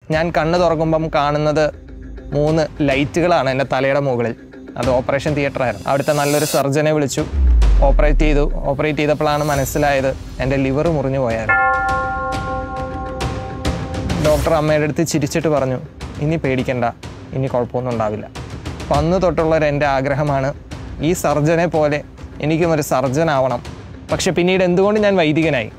ഞാൻ കണ്ണ് തുറക്കുമ്പം കാണുന്നത് മൂന്ന് ലൈറ്റുകളാണ് എൻ്റെ തലയുടെ മുകളിൽ അത് ഓപ്പറേഷൻ തിയേറ്ററായിരുന്നു അവിടുത്തെ നല്ലൊരു സർജനെ വിളിച്ചു ഓപ്പറേറ്റ് ചെയ്തു ഓപ്പറേറ്റ് ചെയ്തപ്പോഴാണ് മനസ്സിലായത് എൻ്റെ ലിവർ മുറിഞ്ഞു പോയായിരുന്നു ഡോക്ടർ അമ്മയുടെ അടുത്ത് ചിരിച്ചിട്ട് പറഞ്ഞു ഇനി പേടിക്കണ്ട ഇനി കുഴപ്പമൊന്നും ഉണ്ടാവില്ല അപ്പം അന്ന് തൊട്ടുള്ളൊരു എൻ്റെ ആഗ്രഹമാണ് ഈ സർജനെ പോലെ എനിക്കും ഒരു സർജൻ ആവണം പക്ഷെ പിന്നീട് എന്തുകൊണ്ട് ഞാൻ വൈദികനായി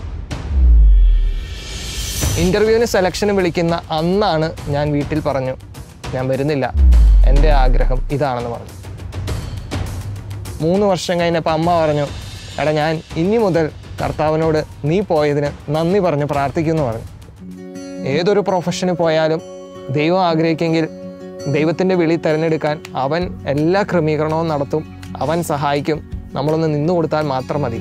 ഇൻ്റർവ്യൂവിന് സെലക്ഷന് വിളിക്കുന്ന അന്നാണ് ഞാൻ വീട്ടിൽ പറഞ്ഞു ഞാൻ വരുന്നില്ല എൻ്റെ ആഗ്രഹം ഇതാണെന്ന് പറഞ്ഞു മൂന്ന് വർഷം കഴിഞ്ഞപ്പോൾ അമ്മ പറഞ്ഞു എടാ ഞാൻ ഇനി മുതൽ കർത്താവിനോട് നീ പോയതിന് നന്ദി പറഞ്ഞു പ്രാർത്ഥിക്കുന്നു പറഞ്ഞു ഏതൊരു പ്രൊഫഷന് പോയാലും ദൈവം ആഗ്രഹിക്കെങ്കിൽ ദൈവത്തിൻ്റെ വിളി തിരഞ്ഞെടുക്കാൻ അവൻ എല്ലാ ക്രമീകരണവും നടത്തും അവൻ സഹായിക്കും നമ്മളൊന്ന് നിന്നു കൊടുത്താൽ മാത്രം മതി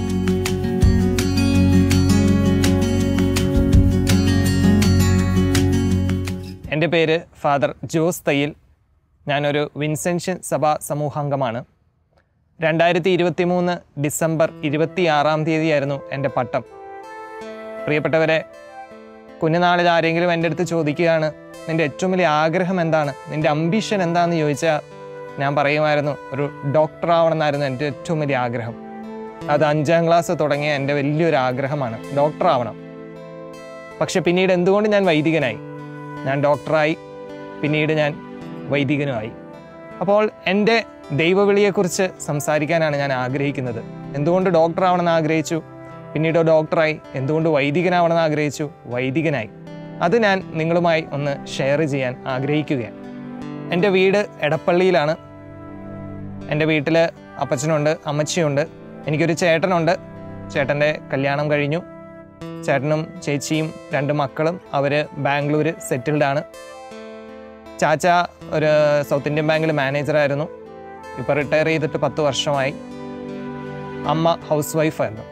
എൻ്റെ പേര് ഫാദർ ജോസ് തയ്യിൽ ഞാനൊരു വിൻസെൻഷ്യൻ സഭാ സമൂഹാംഗമാണ് രണ്ടായിരത്തി ഇരുപത്തി മൂന്ന് ഡിസംബർ ഇരുപത്തിയാറാം തീയതിയായിരുന്നു എൻ്റെ പട്ടം പ്രിയപ്പെട്ടവരെ കുഞ്ഞുനാളിൽ ആരെങ്കിലും എൻ്റെ അടുത്ത് ചോദിക്കുകയാണ് നിൻ്റെ ഏറ്റവും വലിയ ആഗ്രഹം എന്താണ് നിൻ്റെ അംബിഷൻ എന്താണെന്ന് ചോദിച്ചാൽ ഞാൻ പറയുമായിരുന്നു ഒരു ഡോക്ടർ ആവണമെന്നായിരുന്നു എൻ്റെ ഏറ്റവും വലിയ ആഗ്രഹം അത് അഞ്ചാം ക്ലാസ് തുടങ്ങിയ എൻ്റെ വലിയൊരു ആഗ്രഹമാണ് ഡോക്ടർ ആവണം പക്ഷെ പിന്നീട് എന്തുകൊണ്ട് ഞാൻ വൈദികനായി ഞാൻ ഡോക്ടറായി പിന്നീട് ഞാൻ വൈദികനുമായി അപ്പോൾ എൻ്റെ ദൈവവിളിയെക്കുറിച്ച് സംസാരിക്കാനാണ് ഞാൻ ആഗ്രഹിക്കുന്നത് എന്തുകൊണ്ട് ഡോക്ടർ ആവണമെന്ന് ആഗ്രഹിച്ചു പിന്നീട് ഡോക്ടറായി എന്തുകൊണ്ട് വൈദികനാവണമെന്ന് ആഗ്രഹിച്ചു വൈദികനായി അത് ഞാൻ നിങ്ങളുമായി ഒന്ന് ഷെയർ ചെയ്യാൻ ആഗ്രഹിക്കുകയാണ് എൻ്റെ വീട് എടപ്പള്ളിയിലാണ് എൻ്റെ വീട്ടിൽ അപ്പച്ചനുണ്ട് അമ്മച്ചിയുണ്ട് എനിക്കൊരു ചേട്ടനുണ്ട് ചേട്ടൻ്റെ കല്യാണം കഴിഞ്ഞു ചേട്ടനും ചേച്ചിയും രണ്ട് മക്കളും അവർ ബാംഗ്ലൂർ സെറ്റിൽഡ് ആണ് ചാച്ച ഒരു സൗത്ത് ഇന്ത്യൻ ബാങ്കിൽ മാനേജറായിരുന്നു ഇപ്പോൾ റിട്ടയർ ചെയ്തിട്ട് പത്ത് വർഷമായി അമ്മ ഹൗസ് വൈഫായിരുന്നു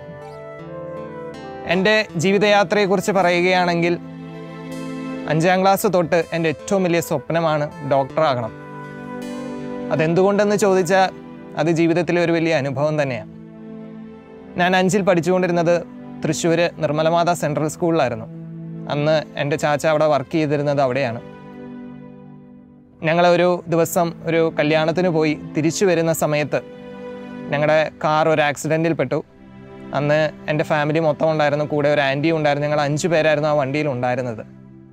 എൻ്റെ ജീവിതയാത്രയെക്കുറിച്ച് പറയുകയാണെങ്കിൽ അഞ്ചാം ക്ലാസ് തൊട്ട് എൻ്റെ ഏറ്റവും വലിയ സ്വപ്നമാണ് ഡോക്ടറാകണം അതെന്തുകൊണ്ടെന്ന് ചോദിച്ചാൽ അത് ജീവിതത്തിലെ ഒരു വലിയ അനുഭവം തന്നെയാണ് ഞാൻ അഞ്ചിൽ പഠിച്ചുകൊണ്ടിരുന്നത് തൃശ്ശൂർ നിർമ്മലമാത സെൻട്രൽ സ്കൂളിലായിരുന്നു അന്ന് എൻ്റെ ചാച്ച അവിടെ വർക്ക് ചെയ്തിരുന്നത് അവിടെയാണ് ഞങ്ങൾ ഒരു ദിവസം ഒരു കല്യാണത്തിന് പോയി തിരിച്ചു വരുന്ന സമയത്ത് ഞങ്ങളുടെ കാർ ഒരു ആക്സിഡൻറ്റിൽ പെട്ടു അന്ന് എൻ്റെ ഫാമിലി മൊത്തം ഉണ്ടായിരുന്നു കൂടെ ഒരു ആൻറ്റിയും ഉണ്ടായിരുന്നു ഞങ്ങൾ അഞ്ച് പേരായിരുന്നു ആ വണ്ടിയിൽ ഉണ്ടായിരുന്നത്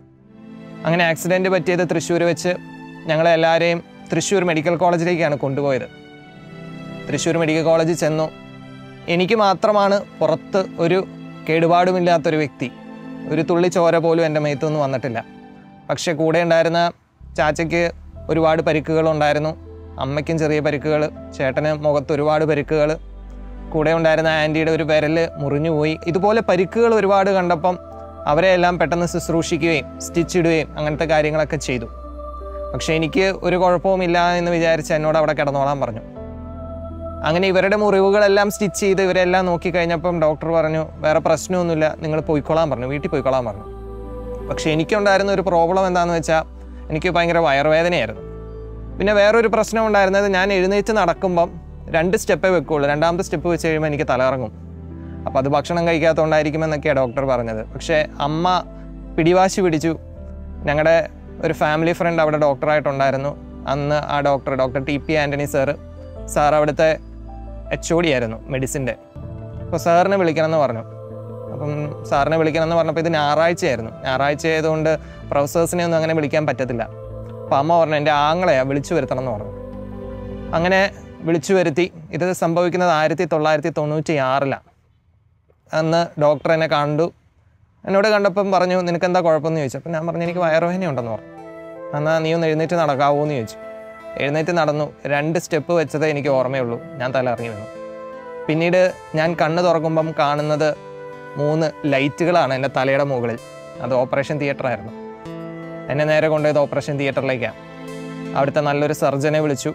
അങ്ങനെ ആക്സിഡൻറ്റ് പറ്റിയത് തൃശ്ശൂർ വെച്ച് ഞങ്ങളെ എല്ലാവരെയും തൃശ്ശൂർ മെഡിക്കൽ കോളേജിലേക്കാണ് കൊണ്ടുപോയത് തൃശ്ശൂർ മെഡിക്കൽ കോളേജിൽ ചെന്നു എനിക്ക് മാത്രമാണ് പുറത്ത് ഒരു കേടുപാടുമില്ലാത്തൊരു വ്യക്തി ഒരു തുള്ളി ചോര പോലും എൻ്റെ മേത്തൊന്നും വന്നിട്ടില്ല പക്ഷേ കൂടെ ഉണ്ടായിരുന്ന ചാച്ചയ്ക്ക് ഒരുപാട് പരിക്കുകളുണ്ടായിരുന്നു അമ്മയ്ക്കും ചെറിയ പരിക്കുകൾ ചേട്ടന് മുഖത്ത് ഒരുപാട് പരിക്കുകൾ കൂടെ ഉണ്ടായിരുന്ന ആൻറ്റിയുടെ ഒരു വിരൽ മുറിഞ്ഞുപോയി ഇതുപോലെ പരിക്കുകൾ ഒരുപാട് കണ്ടപ്പം അവരെ എല്ലാം പെട്ടെന്ന് ശുശ്രൂഷിക്കുകയും സ്റ്റിച്ച് ഇടുകയും അങ്ങനത്തെ കാര്യങ്ങളൊക്കെ ചെയ്തു പക്ഷേ എനിക്ക് ഒരു കുഴപ്പവുമില്ല എന്ന് വിചാരിച്ച് എന്നോട് അവിടെ കിടന്നോളാൻ പറഞ്ഞു അങ്ങനെ ഇവരുടെ മുറിവുകളെല്ലാം സ്റ്റിച്ച് ചെയ്ത് ഇവരെല്ലാം നോക്കിക്കഴിഞ്ഞപ്പം ഡോക്ടർ പറഞ്ഞു വേറെ പ്രശ്നമൊന്നുമില്ല നിങ്ങൾ പോയിക്കോളാൻ പറഞ്ഞു വീട്ടിൽ പോയിക്കോളാൻ പറഞ്ഞു പക്ഷേ എനിക്കുണ്ടായിരുന്ന ഒരു പ്രോബ്ലം എന്താണെന്ന് വെച്ചാൽ എനിക്ക് ഭയങ്കര വയറുവേദനയായിരുന്നു പിന്നെ വേറൊരു പ്രശ്നം ഉണ്ടായിരുന്നത് ഞാൻ എഴുന്നേറ്റ് നടക്കുമ്പം രണ്ട് സ്റ്റെപ്പേ വെക്കുള്ളൂ രണ്ടാമത്തെ സ്റ്റെപ്പ് വെച്ച് കഴിയുമ്പോൾ എനിക്ക് തലകറങ്ങും അപ്പോൾ അത് ഭക്ഷണം കഴിക്കാത്തതുകൊണ്ടായിരിക്കുമെന്നൊക്കെയാണ് ഡോക്ടർ പറഞ്ഞത് പക്ഷേ അമ്മ പിടിവാശി പിടിച്ചു ഞങ്ങളുടെ ഒരു ഫാമിലി ഫ്രണ്ട് അവിടെ ഡോക്ടറായിട്ടുണ്ടായിരുന്നു അന്ന് ആ doctor doctor T P Antony sir sir അവിടുത്തെ എച്ച് ഒ ഡി ആയിരുന്നു മെഡിസിൻ്റെ അപ്പോൾ സാറിനെ വിളിക്കണമെന്ന് പറഞ്ഞു അപ്പം സാറിനെ വിളിക്കണമെന്ന് പറഞ്ഞപ്പോൾ ഇത് ഞായറാഴ്ചയായിരുന്നു ഞായറാഴ്ച ആയതുകൊണ്ട് പ്രൊഫസേഴ്സിനെ ഒന്നും അങ്ങനെ വിളിക്കാൻ പറ്റത്തില്ല അപ്പം അമ്മ പറഞ്ഞു എൻ്റെ ആങ്ങളെയാ വിളിച്ചു വരുത്തണം എന്ന് പറഞ്ഞു അങ്ങനെ വിളിച്ചു വരുത്തി ഇത് സംഭവിക്കുന്നത് ആയിരത്തി തൊള്ളായിരത്തി തൊണ്ണൂറ്റി ആറിലാണ് അന്ന് ഡോക്ടർ എന്നെ കണ്ടു എന്നോട് കണ്ടപ്പം പറഞ്ഞു നിനക്ക് എന്താ കുഴപ്പമെന്ന് ചോദിച്ചു അപ്പം ഞാൻ പറഞ്ഞു എനിക്ക് വയറുവേദന ഉണ്ടെന്ന് പറഞ്ഞു എന്നാൽ നീ ഒന്ന് എഴുന്നേറ്റ് നടക്കാവോ എന്ന് ചോദിച്ചു എഴുന്നേറ്റ് നടന്നു രണ്ട് സ്റ്റെപ്പ് വെച്ചതേ എനിക്ക് ഓർമ്മയുള്ളൂ ഞാൻ തല ഇറങ്ങി വീണു പിന്നീട് ഞാൻ കണ്ണ് തുറക്കുമ്പം കാണുന്നത് മൂന്ന് ലൈറ്റുകളാണ് എൻ്റെ തലയുടെ മുകളിൽ അത് ഓപ്പറേഷൻ തിയേറ്ററായിരുന്നു എന്നെ നേരെ കൊണ്ടുപോയത് ഓപ്പറേഷൻ തിയേറ്ററിലേക്കാണ് അവിടുത്തെ നല്ലൊരു സർജനെ വിളിച്ചു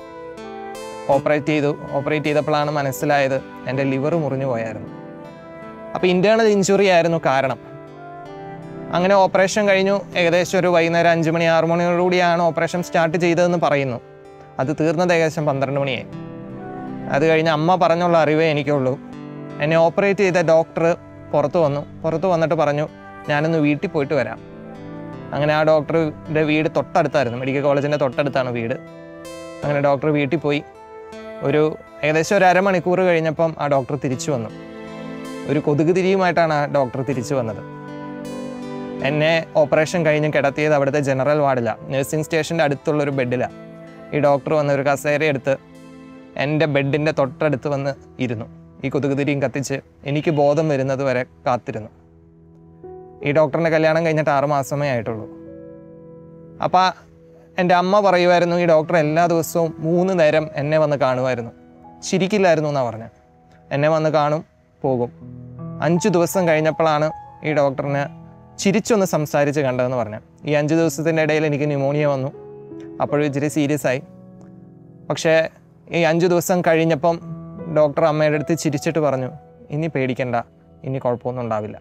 ഓപ്പറേറ്റ് ചെയ്തു ഓപ്പറേറ്റ് ചെയ്തപ്പോഴാണ് മനസ്സിലായത് എൻ്റെ ലിവർ മുറിഞ്ഞു പോയായിരുന്നു അപ്പോൾ ഇൻറ്റേർണൽ ഇഞ്ചുറി ആയിരുന്നു കാരണം അങ്ങനെ ഓപ്പറേഷൻ കഴിഞ്ഞു ഏകദേശം ഒരു വൈകുന്നേരം അഞ്ച് മണി ആറ് മണിയോടുകൂടിയാണ് ഓപ്പറേഷൻ സ്റ്റാർട്ട് ചെയ്തതെന്ന് പറയുന്നു അത് തീർന്നത് ഏകദേശം പന്ത്രണ്ട് മണിയായി അത് കഴിഞ്ഞ് അമ്മ പറഞ്ഞുള്ള അറിവേ എനിക്കുള്ളൂ എന്നെ ഓപ്പറേറ്റ് ചെയ്ത ഡോക്ടർ പുറത്ത് വന്നു പുറത്ത് വന്നിട്ട് പറഞ്ഞു ഞാനൊന്ന് വീട്ടിൽ പോയിട്ട് വരാം അങ്ങനെ ആ ഡോക്ടറുടെ വീട് തൊട്ടടുത്തായിരുന്നു മെഡിക്കൽ കോളേജിൻ്റെ തൊട്ടടുത്താണ് വീട് അങ്ങനെ ഡോക്ടർ വീട്ടിൽ പോയി ഒരു ഏകദേശം ഒരു അരമണിക്കൂർ കഴിഞ്ഞപ്പം ആ ഡോക്ടർ തിരിച്ചു വന്നു ഒരു കൊതുക് തിരിയുമായിട്ടാണ് ആ ഡോക്ടർ തിരിച്ചു വന്നത് എന്നെ ഓപ്പറേഷൻ കഴിഞ്ഞ് കിടത്തിയത് അവിടുത്തെ ജനറൽ വാർഡിലാണ് നഴ്സിംഗ് സ്റ്റേഷൻ്റെ അടുത്തുള്ളൊരു ബെഡിലാണ് ഈ ഡോക്ടർ വന്ന് ഒരു കസേര എടുത്ത് എൻ്റെ ബെഡിൻ്റെ തൊട്ടടുത്ത് വന്ന് ഇരുന്നു ഈ കൊതുക് തിരിയും കത്തിച്ച് എനിക്ക് ബോധം വരുന്നത് വരെ കാത്തിരുന്നു ഈ ഡോക്ടറിൻ്റെ കല്യാണം കഴിഞ്ഞിട്ട് ആറ് മാസമേ ആയിട്ടുള്ളൂ അപ്പോൾ എൻ്റെ അമ്മ പറയുമായിരുന്നു ഈ ഡോക്ടർ എല്ലാ ദിവസവും മൂന്ന് നേരം എന്നെ വന്ന് കാണുമായിരുന്നു ചിരിക്കില്ലായിരുന്നു എന്നാണ് പറഞ്ഞത് എന്നെ വന്ന് കാണും പോകും അഞ്ച് ദിവസം കഴിഞ്ഞപ്പോഴാണ് ഈ ഡോക്ടറിനെ ചിരിച്ചൊന്ന് സംസാരിച്ച് കണ്ടതെന്ന് പറഞ്ഞു ഈ അഞ്ച് ദിവസത്തിൻ്റെ ഇടയിൽ എനിക്ക് ന്യൂമോണിയ വന്നു അപ്പോഴും ഇച്ചിരി സീരിയസ് ആയി പക്ഷേ ഈ അഞ്ച് ദിവസം കഴിഞ്ഞപ്പം ഡോക്ടർ അമ്മയുടെ അടുത്ത് ചിരിച്ചിട്ട് പറഞ്ഞു ഇനി പേടിക്കണ്ട ഇനി കുഴപ്പമൊന്നും ഉണ്ടാവില്ല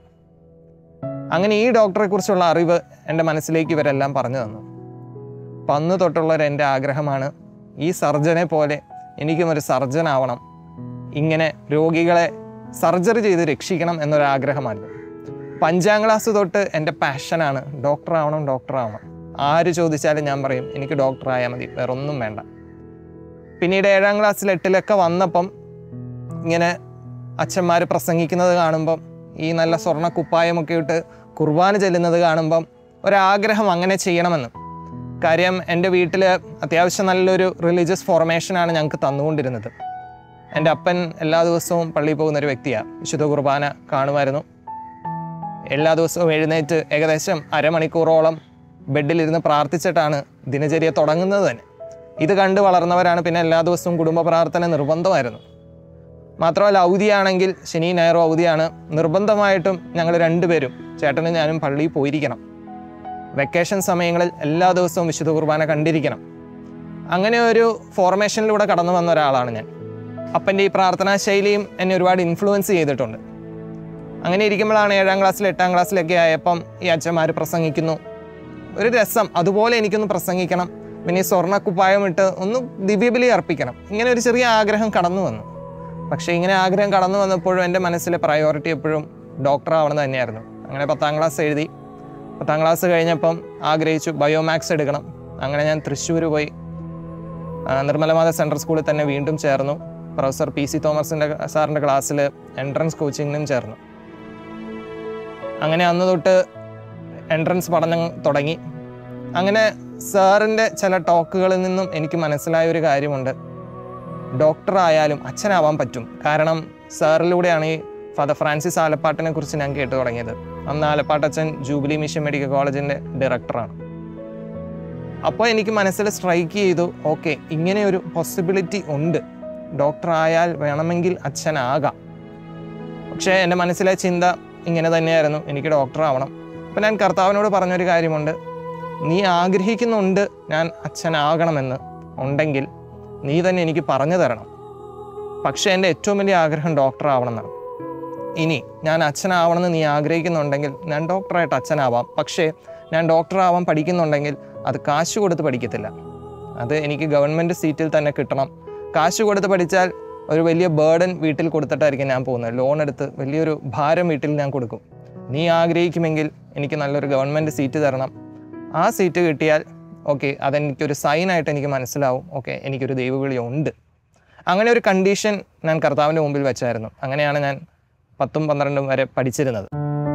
അങ്ങനെ ഈ ഡോക്ടറെ കുറിച്ചുള്ള അറിവ് എൻ്റെ മനസ്സിലേക്ക് ഇവരെല്ലാം പറഞ്ഞു തന്നു അപ്പം അന്ന് തൊട്ടുള്ളൊരു എൻ്റെ ആഗ്രഹമാണ് ഈ സർജനെ പോലെ എനിക്കും ഒരു സർജൻ ആവണം ഇങ്ങനെ രോഗികളെ സർജറി ചെയ്ത് രക്ഷിക്കണം എന്നൊരാഗ്രഹമായിരുന്നു അപ്പം അഞ്ചാം ക്ലാസ് തൊട്ട് എൻ്റെ പാഷനാണ് ഡോക്ടർ ആവണം ഡോക്ടർ ആവണം ആര് ചോദിച്ചാലും ഞാൻ പറയും എനിക്ക് ഡോക്ടർ ആയാൽ മതി വേറെ ഒന്നും വേണ്ട പിന്നീട് ഏഴാം ക്ലാസ്സിൽ എട്ടിലൊക്കെ വന്നപ്പം ഇങ്ങനെ അച്ഛന്മാർ പ്രസംഗിക്കുന്നത് കാണുമ്പം ഈ നല്ല സ്വർണ്ണ കുപ്പായമൊക്കെ ഇട്ട് കുർബാന ചെല്ലുന്നത് കാണുമ്പം ഒരാഗ്രഹം അങ്ങനെ ചെയ്യണമെന്ന് കാര്യം എൻ്റെ വീട്ടിൽ അത്യാവശ്യം നല്ലൊരു റിലീജിയസ് ഫോർമേഷനാണ് ഞങ്ങൾക്ക് തന്നുകൊണ്ടിരുന്നത് എൻ്റെ അപ്പൻ എല്ലാ ദിവസവും പള്ളിയിൽ പോകുന്ന ഒരു വ്യക്തിയാണ് വിശുദ്ധ കുർബാന കാണുമായിരുന്നു എല്ലാ ദിവസവും എഴുന്നേറ്റ് ഏകദേശം അരമണിക്കൂറോളം ബെഡിലിരുന്ന് പ്രാർത്ഥിച്ചിട്ടാണ് ദിനചര്യ തുടങ്ങുന്നത് തന്നെ ഇത് കണ്ട് വളർന്നവരാണ് പിന്നെ എല്ലാ ദിവസവും കുടുംബ പ്രാർത്ഥന നിർബന്ധമായിരുന്നു മാത്രമല്ല അവധിയാണെങ്കിൽ ശനി ഞായറും അവധിയാണ് നിർബന്ധമായിട്ടും ഞങ്ങൾ രണ്ടുപേരും ചേട്ടനും ഞാനും പള്ളിയിൽ പോയിരിക്കണം വെക്കേഷൻ സമയങ്ങളിൽ എല്ലാ ദിവസവും വിശുദ്ധ കുർബാന കണ്ടിരിക്കണം അങ്ങനെ ഒരു ഫോർമേഷനിലൂടെ കടന്നു വന്ന ഒരാളാണ് ഞാൻ അപ്പൻ്റെ ഈ പ്രാർത്ഥനാ ശൈലിയും എന്നെ ഒരുപാട് ഇൻഫ്ലുവൻസ് ചെയ്തിട്ടുണ്ട് അങ്ങനെ ഇരിക്കുമ്പോഴാണ് ഏഴാം ക്ലാസ്സിൽ എട്ടാം ക്ലാസ്സിലൊക്കെ ആയപ്പം ഈ അച്ഛന്മാർ പ്രസംഗിക്കുന്നു ഒരു രസം അതുപോലെ എനിക്കൊന്ന് പ്രസംഗിക്കണം പിന്നെ ഈ സ്വർണ്ണക്കുപ്പായം ഇട്ട് ഒന്ന് ദിവ്യബലി അർപ്പിക്കണം ഇങ്ങനെ ഒരു ചെറിയ ആഗ്രഹം കടന്നു വന്നു പക്ഷേ ഇങ്ങനെ ആഗ്രഹം കടന്നു വന്നപ്പോഴും എൻ്റെ മനസ്സിലെ പ്രയോറിറ്റി എപ്പോഴും ഡോക്ടർ ആവണം തന്നെയായിരുന്നു അങ്ങനെ പത്താം ക്ലാസ് എഴുതി പത്താം ക്ലാസ് കഴിഞ്ഞപ്പം ആഗ്രഹിച്ചു ബയോമാക്സ് എടുക്കണം അങ്ങനെ ഞാൻ തൃശ്ശൂർ പോയി ആ, നിർമ്മലമാത സെൻട്രൽ സ്കൂളിൽ തന്നെ വീണ്ടും ചേർന്നു പ്രൊഫസർ പി സി തോമസിൻ്റെ സാറിൻ്റെ ക്ലാസ്സിൽ എൻട്രൻസ് കോച്ചിങ്ങിനും ചേർന്നു അങ്ങനെ അന്ന് തൊട്ട് എൻട്രൻസ് പഠനം തുടങ്ങി അങ്ങനെ സാറിൻ്റെ ചില ടോക്കുകളിൽ നിന്നും എനിക്ക് മനസ്സിലായ ഒരു കാര്യമുണ്ട് ഡോക്ടർ ആയാലും അച്ഛനാവാൻ പറ്റും കാരണം സാറിലൂടെയാണ് ഈ ഫാദർ ഫ്രാൻസിസ് ആലപ്പാട്ടിനെ കുറിച്ച് ഞാൻ കേട്ടു തുടങ്ങിയത് അന്ന് ആലപ്പാട്ടച്ഛൻ ജൂബിലി മിഷൻ മെഡിക്കൽ കോളേജിൻ്റെ ഡയറക്ടറാണ് അപ്പോൾ എനിക്ക് മനസ്സിൽ സ്ട്രൈക്ക് ചെയ്തു ഓക്കെ ഇങ്ങനെ ഒരു പോസിബിലിറ്റി ഉണ്ട് ഡോക്ടർ ആയാൽ വേണമെങ്കിൽ അച്ഛനാകാം പക്ഷേ എൻ്റെ മനസ്സിലെ ചിന്ത ഇങ്ങനെ തന്നെയായിരുന്നു എനിക്ക് ഡോക്ടർ ആവണം അപ്പം ഞാൻ കർത്താവിനോട് പറഞ്ഞൊരു കാര്യമുണ്ട് നീ ആഗ്രഹിക്കുന്നുണ്ട് ഞാൻ അച്ഛനാകണമെന്ന് ഉണ്ടെങ്കിൽ നീ തന്നെ എനിക്ക് പറഞ്ഞു തരണം പക്ഷേ എൻ്റെ ഏറ്റവും വലിയ ആഗ്രഹം ഡോക്ടർ ആവണമെന്നാണ് ഇനി ഞാൻ അച്ഛനാവണമെന്ന് നീ ആഗ്രഹിക്കുന്നുണ്ടെങ്കിൽ ഞാൻ ഡോക്ടറായിട്ട് അച്ഛനാവാം പക്ഷേ ഞാൻ ഡോക്ടർ ആവാൻ പഠിക്കുന്നുണ്ടെങ്കിൽ അത് കാശ് കൊടുത്ത് പഠിക്കത്തില്ല അത് എനിക്ക് ഗവൺമെൻറ് സീറ്റിൽ തന്നെ കിട്ടണം കാശ് കൊടുത്ത് പഠിച്ചാൽ ഒരു വലിയ ബേർഡൻ വീട്ടിൽ കൊടുത്തിട്ടായിരിക്കും ഞാൻ പോകുന്നത് ലോൺ എടുത്ത് വലിയൊരു ഭാരം വീട്ടിൽ ഞാൻ കൊടുക്കും നീ ആഗ്രഹിക്കുമെങ്കിൽ എനിക്ക് നല്ലൊരു ഗവൺമെൻറ് സീറ്റ് തരണം ആ സീറ്റ് കിട്ടിയാൽ ഓക്കെ അതെനിക്കൊരു സൈനായിട്ട് എനിക്ക് മനസ്സിലാവും ഓക്കെ എനിക്കൊരു ദൈവവിളി ഉണ്ട് അങ്ങനെ ഒരു കണ്ടീഷൻ ഞാൻ കർത്താവിൻ്റെ മുമ്പിൽ വെച്ചായിരുന്നു അങ്ങനെയാണ് ഞാൻ പത്തും പന്ത്രണ്ടും വരെ പഠിച്ചിരുന്നത്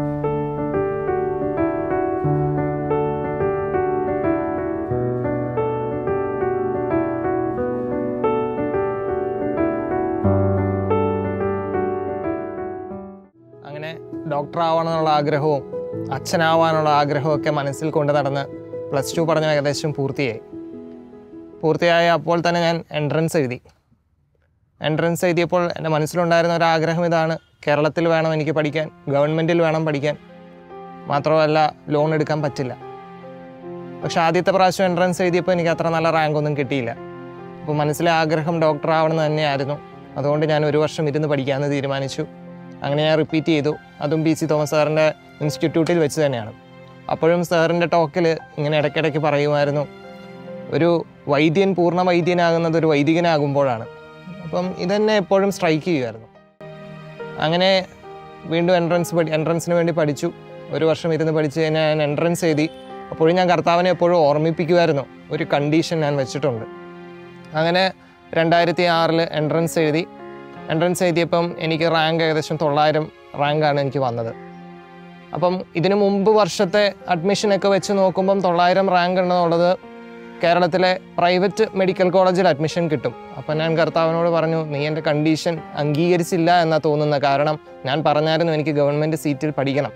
അങ്ങനെ ഡോക്ടർ ആവാനുള്ള ആഗ്രഹവും അച്ഛനാവാനുള്ള ആഗ്രഹവും ഒക്കെ മനസ്സിൽ കൊണ്ട് നടന്ന് പ്ലസ് ടു പഠനം ഏകദേശം പൂർത്തിയായി പൂർത്തിയായ അപ്പോൾ തന്നെ ഞാൻ എൻട്രൻസ് എഴുതി എൻട്രൻസ് എഴുതിയപ്പോൾ എൻ്റെ മനസ്സിലുണ്ടായിരുന്ന ഒരു ആഗ്രഹം ഇതാണ് കേരളത്തിൽ വേണം എനിക്ക് പഠിക്കാൻ ഗവൺമെൻറ്റിൽ വേണം പഠിക്കാൻ മാത്രമല്ല ലോൺ എടുക്കാൻ പറ്റില്ല പക്ഷെ ആദ്യത്തെ പ്രാവശ്യം എൻട്രൻസ് എഴുതിയപ്പോൾ എനിക്ക് അത്ര നല്ല റാങ്ക് ഒന്നും കിട്ടിയില്ല അപ്പോൾ മനസ്സിലെ ആഗ്രഹം ഡോക്ടർ ആവണമെന്ന് തന്നെയായിരുന്നു അതുകൊണ്ട് ഞാൻ ഒരു വർഷം ഇരുന്ന് പഠിക്കാമെന്ന് തീരുമാനിച്ചു അങ്ങനെ ഞാൻ റിപ്പീറ്റ് ചെയ്തു അതും പി സി തോമസ് സാറിൻ്റെ ഇൻസ്റ്റിറ്റ്യൂട്ടിൽ വെച്ച് തന്നെയാണ് അപ്പോഴും സാറിൻ്റെ ടോക്കിൽ ഇങ്ങനെ ഇടയ്ക്കിടയ്ക്ക് പറയുമായിരുന്നു ഒരു വൈദ്യൻ പൂർണ്ണ വൈദ്യനാകുന്നത് ഒരു വൈദികനാകുമ്പോഴാണ് അപ്പം ഇതെന്നെ എപ്പോഴും സ്ട്രൈക്ക് ചെയ്യുമായിരുന്നു അങ്ങനെ വീണ്ടും എൻട്രൻസ് പഠി എൻട്രൻസിന് വേണ്ടി പഠിച്ചു ഒരു വർഷം ഇരുന്ന് പഠിച്ച് ഞാൻ എൻട്രൻസ് എഴുതി അപ്പോഴും ഞാൻ കർത്താവിനെ എപ്പോഴും ഓർമ്മിപ്പിക്കുമായിരുന്നു ഒരു കണ്ടീഷൻ ഞാൻ വെച്ചിട്ടുണ്ട് അങ്ങനെ രണ്ടായിരത്തി ആറിൽ എൻട്രൻസ് എഴുതി എൻട്രൻസ് എഴുതിയപ്പം എനിക്ക് റാങ്ക് ഏകദേശം തൊള്ളായിരം റാങ്കാണ് എനിക്ക് വന്നത് അപ്പം ഇതിനു മുമ്പ് വർഷത്തെ അഡ്മിഷനൊക്കെ വെച്ച് നോക്കുമ്പം തൊള്ളായിരം റാങ്ക് എന്നുള്ളത് കേരളത്തിലെ പ്രൈവറ്റ് മെഡിക്കൽ കോളേജിൽ അഡ്മിഷൻ കിട്ടും അപ്പം ഞാൻ കർത്താവിനോട് പറഞ്ഞു നീ എൻ്റെ കണ്ടീഷൻ അംഗീകരിച്ചില്ല എന്നാ തോന്നുന്നത് കാരണം ഞാൻ പറഞ്ഞായിരുന്നു എനിക്ക് ഗവൺമെൻറ് സീറ്റിൽ പഠിക്കണം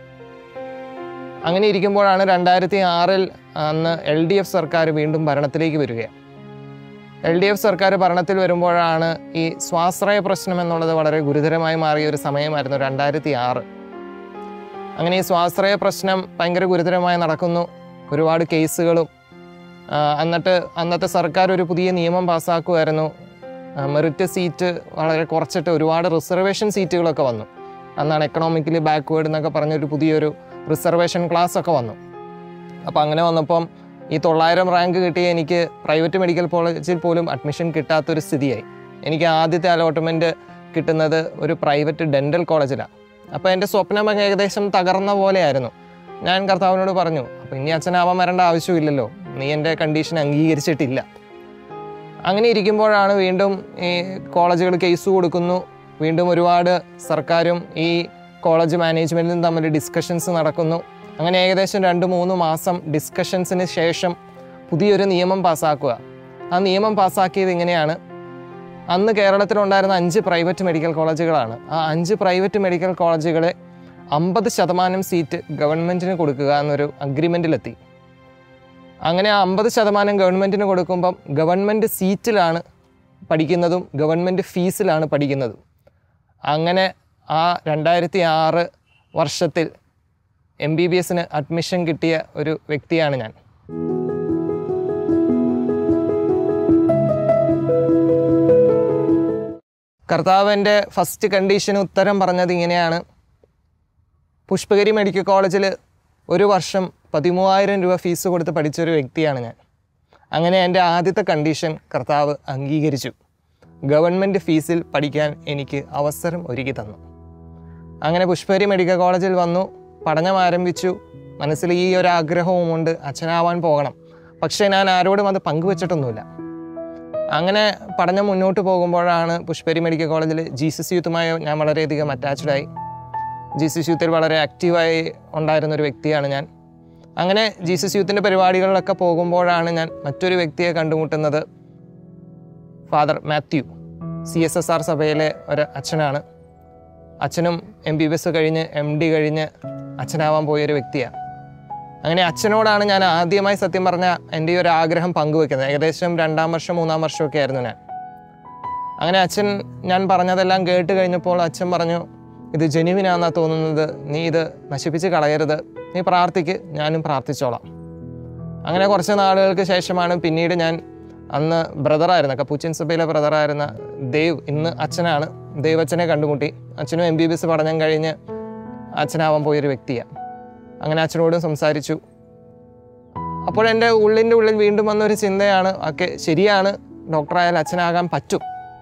അങ്ങനെ ഇരിക്കുമ്പോഴാണ് രണ്ടായിരത്തി ആറിൽ അന്ന് എൽ ഡി എഫ് സർക്കാർ വീണ്ടും ഭരണത്തിലേക്ക് വരികയാണ് എൽ ഡി എഫ് സർക്കാർ ഭരണത്തിൽ വരുമ്പോഴാണ് ഈ സ്വാശ്രയ പ്രശ്നം എന്നുള്ളത് വളരെ ഗുരുതരമായി മാറിയ ഒരു സമയമായിരുന്നു രണ്ടായിരത്തി ആറ് അങ്ങനെ ഈ സ്വാശ്രയ പ്രശ്നം ഭയങ്കര ഗുരുതരമായി നടക്കുന്നു ഒരുപാട് കേസുകളും ആ, എന്നിട്ട് അന്നത്തെ സർക്കാർ ഒരു പുതിയ നിയമം പാസ്സാക്കുമായിരുന്നു മെറിറ്റ് സീറ്റ് വളരെ കുറച്ചിട്ട് ഒരുപാട് റിസർവേഷൻ സീറ്റുകളൊക്കെ വന്നു അന്നാണ് എക്കണോമിക്കലി ബാക്ക്വേർഡ് എന്നൊക്കെ പറഞ്ഞൊരു പുതിയൊരു റിസർവേഷൻ ക്ലാസ് ഒക്കെ വന്നു അപ്പോൾ അങ്ങനെ വന്നപ്പം ഈ തൊള്ളായിരം റാങ്ക് കിട്ടിയ എനിക്ക് പ്രൈവറ്റ് മെഡിക്കൽ കോളേജിൽ പോലും അഡ്മിഷൻ കിട്ടാത്തൊരു സ്ഥിതിയായി എനിക്ക് ആദ്യത്തെ അലോട്ട്മെൻറ്റ് കിട്ടുന്നത് ഒരു പ്രൈവറ്റ് ഡെൻ്റൽ കോളേജിലാണ് അപ്പോൾ എൻ്റെ സ്വപ്നം അങ്ങ് ഏകദേശം തകർന്ന പോലെയായിരുന്നു ഞാൻ കർത്താവിനോട് പറഞ്ഞു അപ്പോൾ ഇനി അച്ഛനാവാൻ വരേണ്ട ആവശ്യമില്ലല്ലോ നീ എൻ്റെ കണ്ടീഷൻ അംഗീകരിച്ചിട്ടില്ല അങ്ങനെ ഇരിക്കുമ്പോഴാണ് വീണ്ടും ഈ കോളേജുകൾ കേസ് കൊടുക്കുന്നു വീണ്ടും ഒരുപാട് സർക്കാരും ഈ കോളേജ് മാനേജ്മെൻറ്റും തമ്മിൽ ഡിസ്കഷൻസ് നടക്കുന്നു അങ്ങനെ ഏകദേശം രണ്ട് മൂന്ന് മാസം ഡിസ്കഷൻസിന് ശേഷം പുതിയൊരു നിയമം പാസ്സാക്കുക ആ നിയമം പാസ്സാക്കിയത് ഇങ്ങനെയാണ് അന്ന് കേരളത്തിലുണ്ടായിരുന്ന അഞ്ച് പ്രൈവറ്റ് മെഡിക്കൽ കോളേജുകളാണ് ആ അഞ്ച് പ്രൈവറ്റ് മെഡിക്കൽ കോളേജുകളെ അമ്പത് ശതമാനം സീറ്റ് ഗവൺമെൻറ്റിന് കൊടുക്കുക എന്നൊരു അഗ്രിമെൻറ്റിലെത്തി അങ്ങനെ ആ അമ്പത് ശതമാനം ഗവൺമെൻറ്റിന് കൊടുക്കുമ്പം ഗവൺമെൻറ് സീറ്റിലാണ് പഠിക്കുന്നതും ഗവൺമെൻറ് ഫീസിലാണ് പഠിക്കുന്നതും അങ്ങനെ ആ രണ്ടായിരത്തി ആറ് വർഷത്തിൽ എം ബി ബി എസിന് അഡ്മിഷൻ കിട്ടിയ ഒരു വ്യക്തിയാണ് ഞാൻ കർത്താവിൻ്റെ ഫസ്റ്റ് കണ്ടീഷന് ഉത്തരം പറഞ്ഞത് ഇങ്ങനെയാണ് പുഷ്പഗിരി മെഡിക്കൽ കോളേജിൽ ഒരു വർഷം പതിമൂവായിരം രൂപ ഫീസ് കൊടുത്ത് പഠിച്ചൊരു വ്യക്തിയാണ് ഞാൻ അങ്ങനെ എൻ്റെ ആദ്യത്തെ കണ്ടീഷൻ കർത്താവ് അംഗീകരിച്ചു ഗവൺമെൻറ് ഫീസിൽ പഠിക്കാൻ എനിക്ക് അവസരം ഒരുക്കി തന്നു അങ്ങനെ പുഷ്പഗിരി മെഡിക്കൽ കോളേജിൽ വന്നു പഠനം ആരംഭിച്ചു മനസ്സിൽ ഈ ഒരു ആഗ്രഹവുമുണ്ട് അച്ഛനാവാൻ പോകണം പക്ഷേ ഞാൻ ആരോടും അത് പങ്കുവച്ചിട്ടൊന്നുമില്ല അങ്ങനെ പഠനം മുന്നോട്ട് പോകുമ്പോഴാണ് പുഷ്പഗിരി മെഡിക്കൽ കോളേജിൽ ജീസസ് യൂത്തുമായി ഞാൻ വളരെയധികം അറ്റാച്ച്ഡായി ജീസസ് യൂത്തിൽ വളരെ ആക്റ്റീവായി ഉണ്ടായിരുന്ന ഒരു വ്യക്തിയാണ് ഞാൻ അങ്ങനെ ജീസസ് യൂത്തിൻ്റെ പരിപാടികളിലൊക്കെ പോകുമ്പോഴാണ് ഞാൻ മറ്റൊരു വ്യക്തിയെ കണ്ടുമുട്ടുന്നത് father Mathew C S S R സഭയിലെ ഒരു അച്ഛനാണ് അച്ഛനും എം ബി ബി എസ് കഴിഞ്ഞ് എം ഡി കഴിഞ്ഞ് അച്ഛനാവാൻ പോയൊരു വ്യക്തിയാണ് അങ്ങനെ അച്ഛനോടാണ് ഞാൻ ആദ്യമായി സത്യം പറഞ്ഞ എൻ്റെ ഈ ഒരു ആഗ്രഹം പങ്കുവെക്കുന്നത് ഏകദേശം രണ്ടാം വർഷം മൂന്നാം വർഷമൊക്കെ ആയിരുന്നു ഞാൻ അങ്ങനെ അച്ഛൻ ഞാൻ പറഞ്ഞതെല്ലാം കേട്ട് കഴിഞ്ഞപ്പോൾ അച്ഛൻ പറഞ്ഞു ഇത് ജെനുവിനാന്നാ തോന്നുന്നത് നീ ഇത് നശിപ്പിച്ച് കളയരുത് നീ പ്രാർത്ഥിക്ക് ഞാനും പ്രാർത്ഥിച്ചോളാം അങ്ങനെ കുറച്ച് നാളുകൾക്ക് ശേഷമാണ് പിന്നീട് ഞാൻ അന്ന് ബ്രദറായിരുന്ന കപ്പൂച്ചിൻ സഭയിലെ ബ്രദറായിരുന്ന ദേവ് ഇന്ന് അച്ഛനാണ് ദേവ് അച്ഛനെ കണ്ടുമുട്ടി അച്ഛനും എം ബി ബി എസ് പഠനം കഴിഞ്ഞ് അച്ഛനാവാൻ പോയൊരു വ്യക്തിയാണ് അങ്ങനെ അച്ഛനോടും സംസാരിച്ചു അപ്പോൾ എൻ്റെ ഉള്ളിൻ്റെ ഉള്ളിൽ വീണ്ടും വന്നൊരു ചിന്തയാണ് ഒക്കെ ശരിയാണ് ഡോക്ടറായാൽ അച്ഛനാകാൻ പറ്റും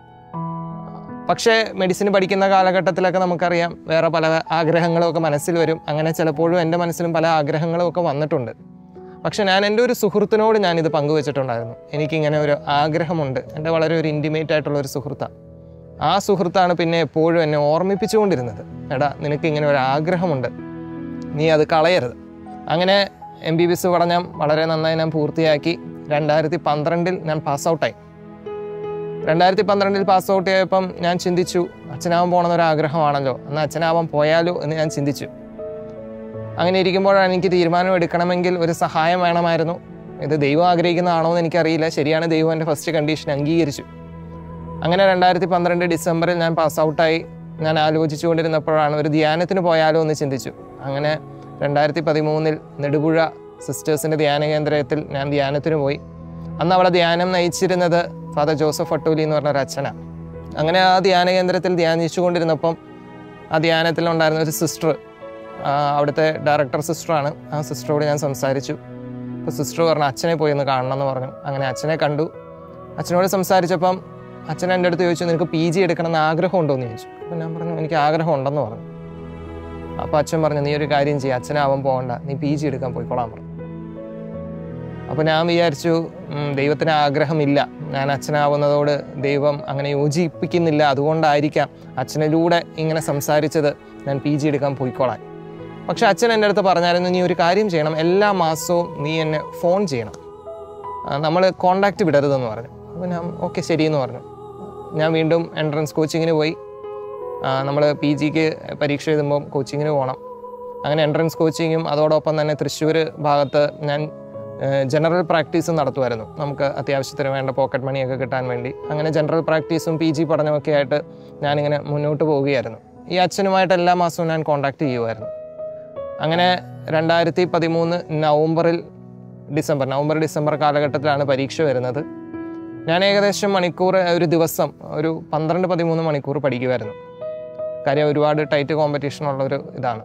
പക്ഷേ മെഡിസിൻ പഠിക്കുന്ന കാലഘട്ടത്തിലൊക്കെ നമുക്കറിയാം വേറെ പല ആഗ്രഹങ്ങളും ഒക്കെ മനസ്സിൽ വരും അങ്ങനെ ചിലപ്പോഴും എൻ്റെ മനസ്സിലും പല ആഗ്രഹങ്ങളും ഒക്കെ വന്നിട്ടുണ്ട് പക്ഷെ ഞാൻ എൻ്റെ ഒരു സുഹൃത്തിനോട് ഞാനിത് പങ്കുവെച്ചിട്ടുണ്ടായിരുന്നു എനിക്കിങ്ങനെ ഒരു ആഗ്രഹമുണ്ട് എൻ്റെ വളരെ ഒരു ഇൻറ്റിമേറ്റ് ആയിട്ടുള്ള ഒരു സുഹൃത്താണ് ആ സുഹൃത്താണ് പിന്നെ എപ്പോഴും എന്നെ ഓർമ്മിപ്പിച്ചുകൊണ്ടിരുന്നത് എടാ നിനക്ക് ഇങ്ങനെ ഒരു ആഗ്രഹമുണ്ട് നീ അത് കളയരുത് അങ്ങനെ എം ബി ബി എസ് പഠനം വളരെ നന്നായി ഞാൻ പൂർത്തിയാക്കി രണ്ടായിരത്തി പന്ത്രണ്ടിൽ ഞാൻ പാസ് ഔട്ടായി രണ്ടായിരത്തി പന്ത്രണ്ടിൽ പാസ് ഔട്ട് ചെയ്തപ്പം ഞാൻ ചിന്തിച്ചു അച്ഛനാവാൻ പോകണമെന്നൊരു ആഗ്രഹമാണല്ലോ എന്നാൽ അച്ഛനാവാൻ പോയാലോ എന്ന് ഞാൻ ചിന്തിച്ചു അങ്ങനെ ഇരിക്കുമ്പോഴാണ് എനിക്ക് തീരുമാനം എടുക്കണമെങ്കിൽ ഒരു സഹായം വേണമായിരുന്നു ഇത് ദൈവം ആഗ്രഹിക്കുന്നതാണോ എന്ന് എനിക്കറിയില്ല ശരിയാണ് ദൈവം എൻ്റെ ഫസ്റ്റ് കണ്ടീഷൻ അംഗീകരിച്ചു അങ്ങനെ രണ്ടായിരത്തി പന്ത്രണ്ട് ഡിസംബറിൽ ഞാൻ പാസ് ഔട്ടായി ഞാൻ ആലോചിച്ചുകൊണ്ടിരുന്നപ്പോഴാണ് ഒരു ധ്യാനത്തിന് പോയാലോ എന്ന് ചിന്തിച്ചു അങ്ങനെ രണ്ടായിരത്തി പതിമൂന്നിൽ നെടുപുഴ സിസ്റ്റേഴ്സിൻ്റെ ധ്യാന കേന്ദ്രത്തിൽ ഞാൻ ധ്യാനത്തിന് പോയി അന്ന് അവിടെ ധ്യാനം നയിച്ചിരുന്നത് ഫാദർ ജോസഫ് അട്ടൂലി എന്ന് പറഞ്ഞ ഒരു അച്ഛനാണ് അങ്ങനെ ആ ധ്യാന കേന്ദ്രത്തിൽ ധ്യാനിച്ചുകൊണ്ടിരുന്നപ്പം ആ ധ്യാനത്തിലുണ്ടായിരുന്ന ഒരു സിസ്റ്റർ അവിടുത്തെ ഡയറക്ടർ സിസ്റ്ററാണ് ആ സിസ്റ്ററോട് ഞാൻ സംസാരിച്ചു അപ്പോൾ സിസ്റ്റർ പറഞ്ഞു അച്ഛനെ പോയി ഒന്ന് കാണണം എന്ന് പറഞ്ഞു അങ്ങനെ അച്ഛനെ കണ്ടു അച്ഛനോട് സംസാരിച്ചപ്പം അച്ഛൻ എൻ്റെ അടുത്ത് ചോദിച്ചു നിനക്ക് പി ജി എടുക്കണം എന്ന് ആഗ്രഹം ഉണ്ടോ എന്ന് ചോദിച്ചു അപ്പോൾ ഞാൻ പറഞ്ഞു എനിക്ക് ആഗ്രഹം ഉണ്ടെന്ന് പറഞ്ഞു അപ്പോൾ അച്ഛൻ പറഞ്ഞു നീ ഒരു കാര്യം ചെയ്യുക അച്ഛനാവാൻ പോകണ്ട നീ പി ജി എടുക്കാൻ പോയിക്കോളാൻ പറഞ്ഞു അപ്പോൾ ഞാൻ വിചാരിച്ചു ഉം, ദൈവത്തിന് ആഗ്രഹമില്ല ഞാൻ അച്ഛനാവുന്നതോട് ദൈവം അങ്ങനെ യോജിപ്പിക്കുന്നില്ല അതുകൊണ്ടായിരിക്കാം അച്ഛനിലൂടെ ഇങ്ങനെ സംസാരിച്ചത് ഞാൻ പി ജി എടുക്കാൻ പോയിക്കോളാൻ പക്ഷെ അച്ഛൻ എൻ്റെ അടുത്ത് പറഞ്ഞായിരുന്നു നീ ഒരു കാര്യം ചെയ്യണം എല്ലാ മാസവും നീ എന്നെ ഫോൺ ചെയ്യണം നമ്മൾ കോണ്ടാക്റ്റ് വിടരുതെന്ന് പറഞ്ഞു അപ്പോൾ ഞാൻ ഓക്കെ ശരിയെന്ന് പറഞ്ഞു ഞാൻ വീണ്ടും എൻട്രൻസ് കോച്ചിങ്ങിന് പോയി നമ്മൾ പി ജിക്ക് പരീക്ഷ എഴുതുമ്പം കോച്ചിങ്ങിന് പോകണം അങ്ങനെ എൻട്രൻസ് കോച്ചിങ്ങും അതോടൊപ്പം തന്നെ തൃശ്ശൂർ ഭാഗത്ത് ഞാൻ ജനറൽ പ്രാക്ടീസും നടത്തുമായിരുന്നു നമുക്ക് അത്യാവശ്യത്തിന് വേണ്ട പോക്കറ്റ് മണിയൊക്കെ കിട്ടാൻ വേണ്ടി അങ്ങനെ ജനറൽ പ്രാക്ടീസും പി ജി പഠനമൊക്കെ ആയിട്ട് ഞാനിങ്ങനെ മുന്നോട്ട് പോവുകയായിരുന്നു ഈ അച്ഛനുമായിട്ട് എല്ലാ മാസവും ഞാൻ കോണ്ടാക്ട് ചെയ്യുമായിരുന്നു അങ്ങനെ രണ്ടായിരത്തി പതിമൂന്ന് നവംബറിൽ ഡിസംബർ നവംബർ ഡിസംബർ കാലഘട്ടത്തിലാണ് പരീക്ഷ വരുന്നത് ഞാൻ ഏകദേശം മണിക്കൂർ ഒരു ദിവസം ഒരു പന്ത്രണ്ട് പതിമൂന്ന് മണിക്കൂർ പഠിക്കുമായിരുന്നു കാര്യം ഒരുപാട് ടൈറ്റ് കോമ്പറ്റീഷൻ ഉള്ള ഒരു ഇതാണ്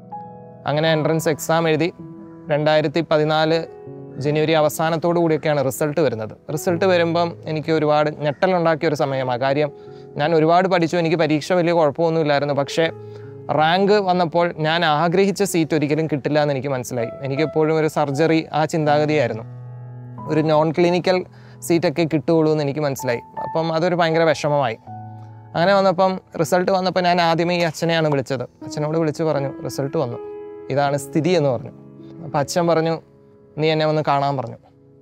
അങ്ങനെ എൻട്രൻസ് എക്സാം എഴുതി രണ്ടായിരത്തി പതിനാല് ജനുവരി അവസാനത്തോടു കൂടിയൊക്കെയാണ് റിസൾട്ട് വരുന്നത് റിസൾട്ട് വരുമ്പം എനിക്ക് ഒരുപാട് ഞെട്ടലുണ്ടാക്കിയ ഒരു സമയമാണ് കാര്യം ഞാൻ ഒരുപാട് പഠിച്ചു എനിക്ക് പരീക്ഷ വലിയ കുഴപ്പമൊന്നുമില്ലായിരുന്നു പക്ഷേ റാങ്ക് വന്നപ്പോൾ ഞാൻ ആഗ്രഹിച്ച സീറ്റ് ഒരിക്കലും കിട്ടില്ല എന്ന് എനിക്ക് മനസ്സിലായി എനിക്കെപ്പോഴും ഒരു സർജറി ആ ചിന്താഗതിയായിരുന്നു ഒരു നോൺ ക്ലിനിക്കൽ സീറ്റൊക്കെ കിട്ടുകയുള്ളൂ എന്ന് എനിക്ക് മനസ്സിലായി അപ്പം അതൊരു ഭയങ്കര വിഷമമായി അങ്ങനെ വന്നപ്പം റിസൾട്ട് വന്നപ്പോൾ ഞാൻ ആദ്യമേ ഈ അച്ഛനെയാണ് വിളിച്ചത് അച്ഛനോട് വിളിച്ച് പറഞ്ഞു റിസൾട്ട് വന്നു ഇതാണ് സ്ഥിതി എന്ന് പറഞ്ഞു അപ്പം അച്ഛൻ പറഞ്ഞു നീ എന്നെ ഒന്ന് കാണാൻ പറഞ്ഞു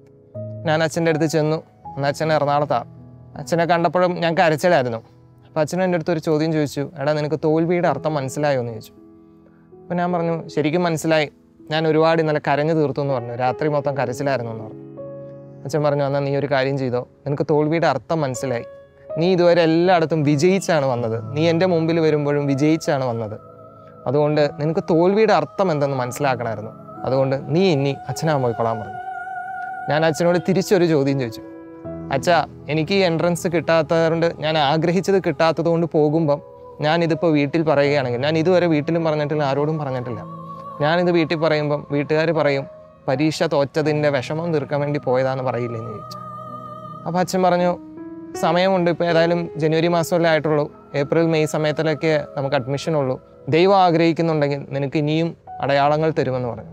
ഞാൻ അച്ഛൻ്റെ അടുത്ത് ചെന്നു എന്നാൽ അച്ഛൻ എറണാകുളത്താണ് അച്ഛനെ കണ്ടപ്പോഴും ഞാൻ കരച്ചിലായിരുന്നു അപ്പോൾ അച്ഛൻ എൻ്റെ അടുത്ത് ഒരു ചോദ്യം ചോദിച്ചു എടാ നിനക്ക് തോൽവിയുടെ അർത്ഥം മനസ്സിലായോ എന്ന് ചോദിച്ചു അപ്പോൾ ഞാൻ പറഞ്ഞു ശരിക്കും മനസ്സിലായി ഞാൻ ഒരുപാട് ഇന്നലെ കരഞ്ഞു തീർത്തു എന്ന് പറഞ്ഞു രാത്രി മൊത്തം കരച്ചിലായിരുന്നു എന്ന് പറഞ്ഞു അച്ഛൻ പറഞ്ഞു എന്നാൽ നീ ഒരു കാര്യം ചെയ്തോ നിനക്ക് തോൽവിയുടെ അർത്ഥം മനസ്സിലായി നീ ഇതുവരെ എല്ലായിടത്തും വിജയിച്ചാണ് വന്നത് നീ എൻ്റെ മുമ്പിൽ വരുമ്പോഴും വിജയിച്ചാണ് വന്നത് അതുകൊണ്ട് നിനക്ക് തോൽവിയുടെ അർത്ഥം എന്തെന്ന് മനസ്സിലാക്കണമായിരുന്നു അതുകൊണ്ട് നീ ഇനി അച്ഛനാ പോയിക്കൊള്ളാൻ പറഞ്ഞു ഞാൻ അച്ഛനോട് തിരിച്ചൊരു ചോദ്യം ചോദിച്ചു അച്ഛാ എനിക്ക് ഈ എൻട്രൻസ് കിട്ടാത്തതുകൊണ്ട് ഞാൻ ആഗ്രഹിച്ചത് കിട്ടാത്തത് കൊണ്ട് പോകുമ്പം ഞാനിതിപ്പോൾ വീട്ടിൽ പറയുകയാണെങ്കിൽ ഞാൻ ഇതുവരെ വീട്ടിലും പറഞ്ഞിട്ടില്ല ആരോടും പറഞ്ഞിട്ടില്ല ഞാനിത് വീട്ടിൽ പറയുമ്പം വീട്ടുകാർ പറയും പരീക്ഷ തോറ്റതിൻ്റെ വിഷമം തീർക്കാൻ വേണ്ടി പോയതാന്ന് പറയില്ലെന്ന് ചോദിച്ചു അപ്പോൾ അച്ഛൻ പറഞ്ഞു സമയമുണ്ട് ഇപ്പോൾ ഏതായാലും ജനുവരി മാസമല്ലേ ആയിട്ടുള്ളൂ ഏപ്രിൽ മെയ് സമയത്തിലൊക്കെ നമുക്ക് അഡ്മിഷൻ ഉള്ളൂ ദൈവം ആഗ്രഹിക്കുന്നുണ്ടെങ്കിൽ നിനക്ക് ഇനിയും അടയാളങ്ങൾ തരുമെന്ന് പറഞ്ഞു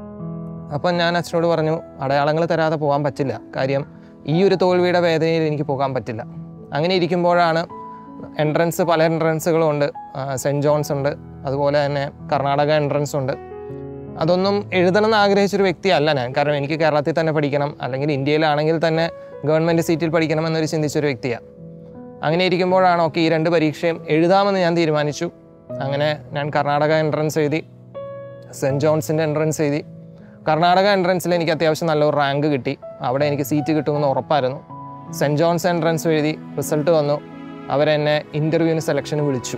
അപ്പം ഞാൻ അച്ഛനോട് പറഞ്ഞു അടയാളങ്ങൾ തരാതെ പോകാൻ പറ്റില്ല കാര്യം ഈ ഒരു തോൽവിയുടെ വേദനയിൽ എനിക്ക് പോകാൻ പറ്റില്ല അങ്ങനെ ഇരിക്കുമ്പോഴാണ് എൻട്രൻസ് പല എൻട്രൻസുകളും ഉണ്ട് ആ, സെൻറ്റ് ജോൺസ് ഉണ്ട് അതുപോലെ തന്നെ കർണാടക എൻട്രൻസ് ഉണ്ട് അതൊന്നും എഴുതണം എന്ന് ആഗ്രഹിച്ചൊരു വ്യക്തിയല്ല ഞാൻ കാരണം എനിക്ക് കേരളത്തിൽ തന്നെ പഠിക്കണം അല്ലെങ്കിൽ ഇന്ത്യയിലാണെങ്കിൽ തന്നെ ഗവൺമെൻറ് സീറ്റിൽ പഠിക്കണം എന്നൊരു ചിന്തിച്ചൊരു വ്യക്തിയാണ് അങ്ങനെ ഇരിക്കുമ്പോഴാണ് ഓക്കെ ഈ രണ്ട് പരീക്ഷയും എഴുതാമെന്ന് ഞാൻ തീരുമാനിച്ചു അങ്ങനെ ഞാൻ കർണാടക എൻട്രൻസ് എഴുതി സെൻറ്റ് ജോൺസിൻ്റെ എൻട്രൻസ് എഴുതി കർണാടക എൻട്രൻസിൽ എനിക്ക് അത്യാവശ്യം നല്ലൊരു റാങ്ക് കിട്ടി അവിടെ എനിക്ക് സീറ്റ് കിട്ടുമെന്ന് ഉറപ്പായിരുന്നു സെൻറ്റ് ജോൺസ് എൻട്രൻസ് എഴുതി റിസൾട്ട് വന്നു അവരെന്നെ ഇൻ്റർവ്യൂവിന് സെലക്ഷന് വിളിച്ചു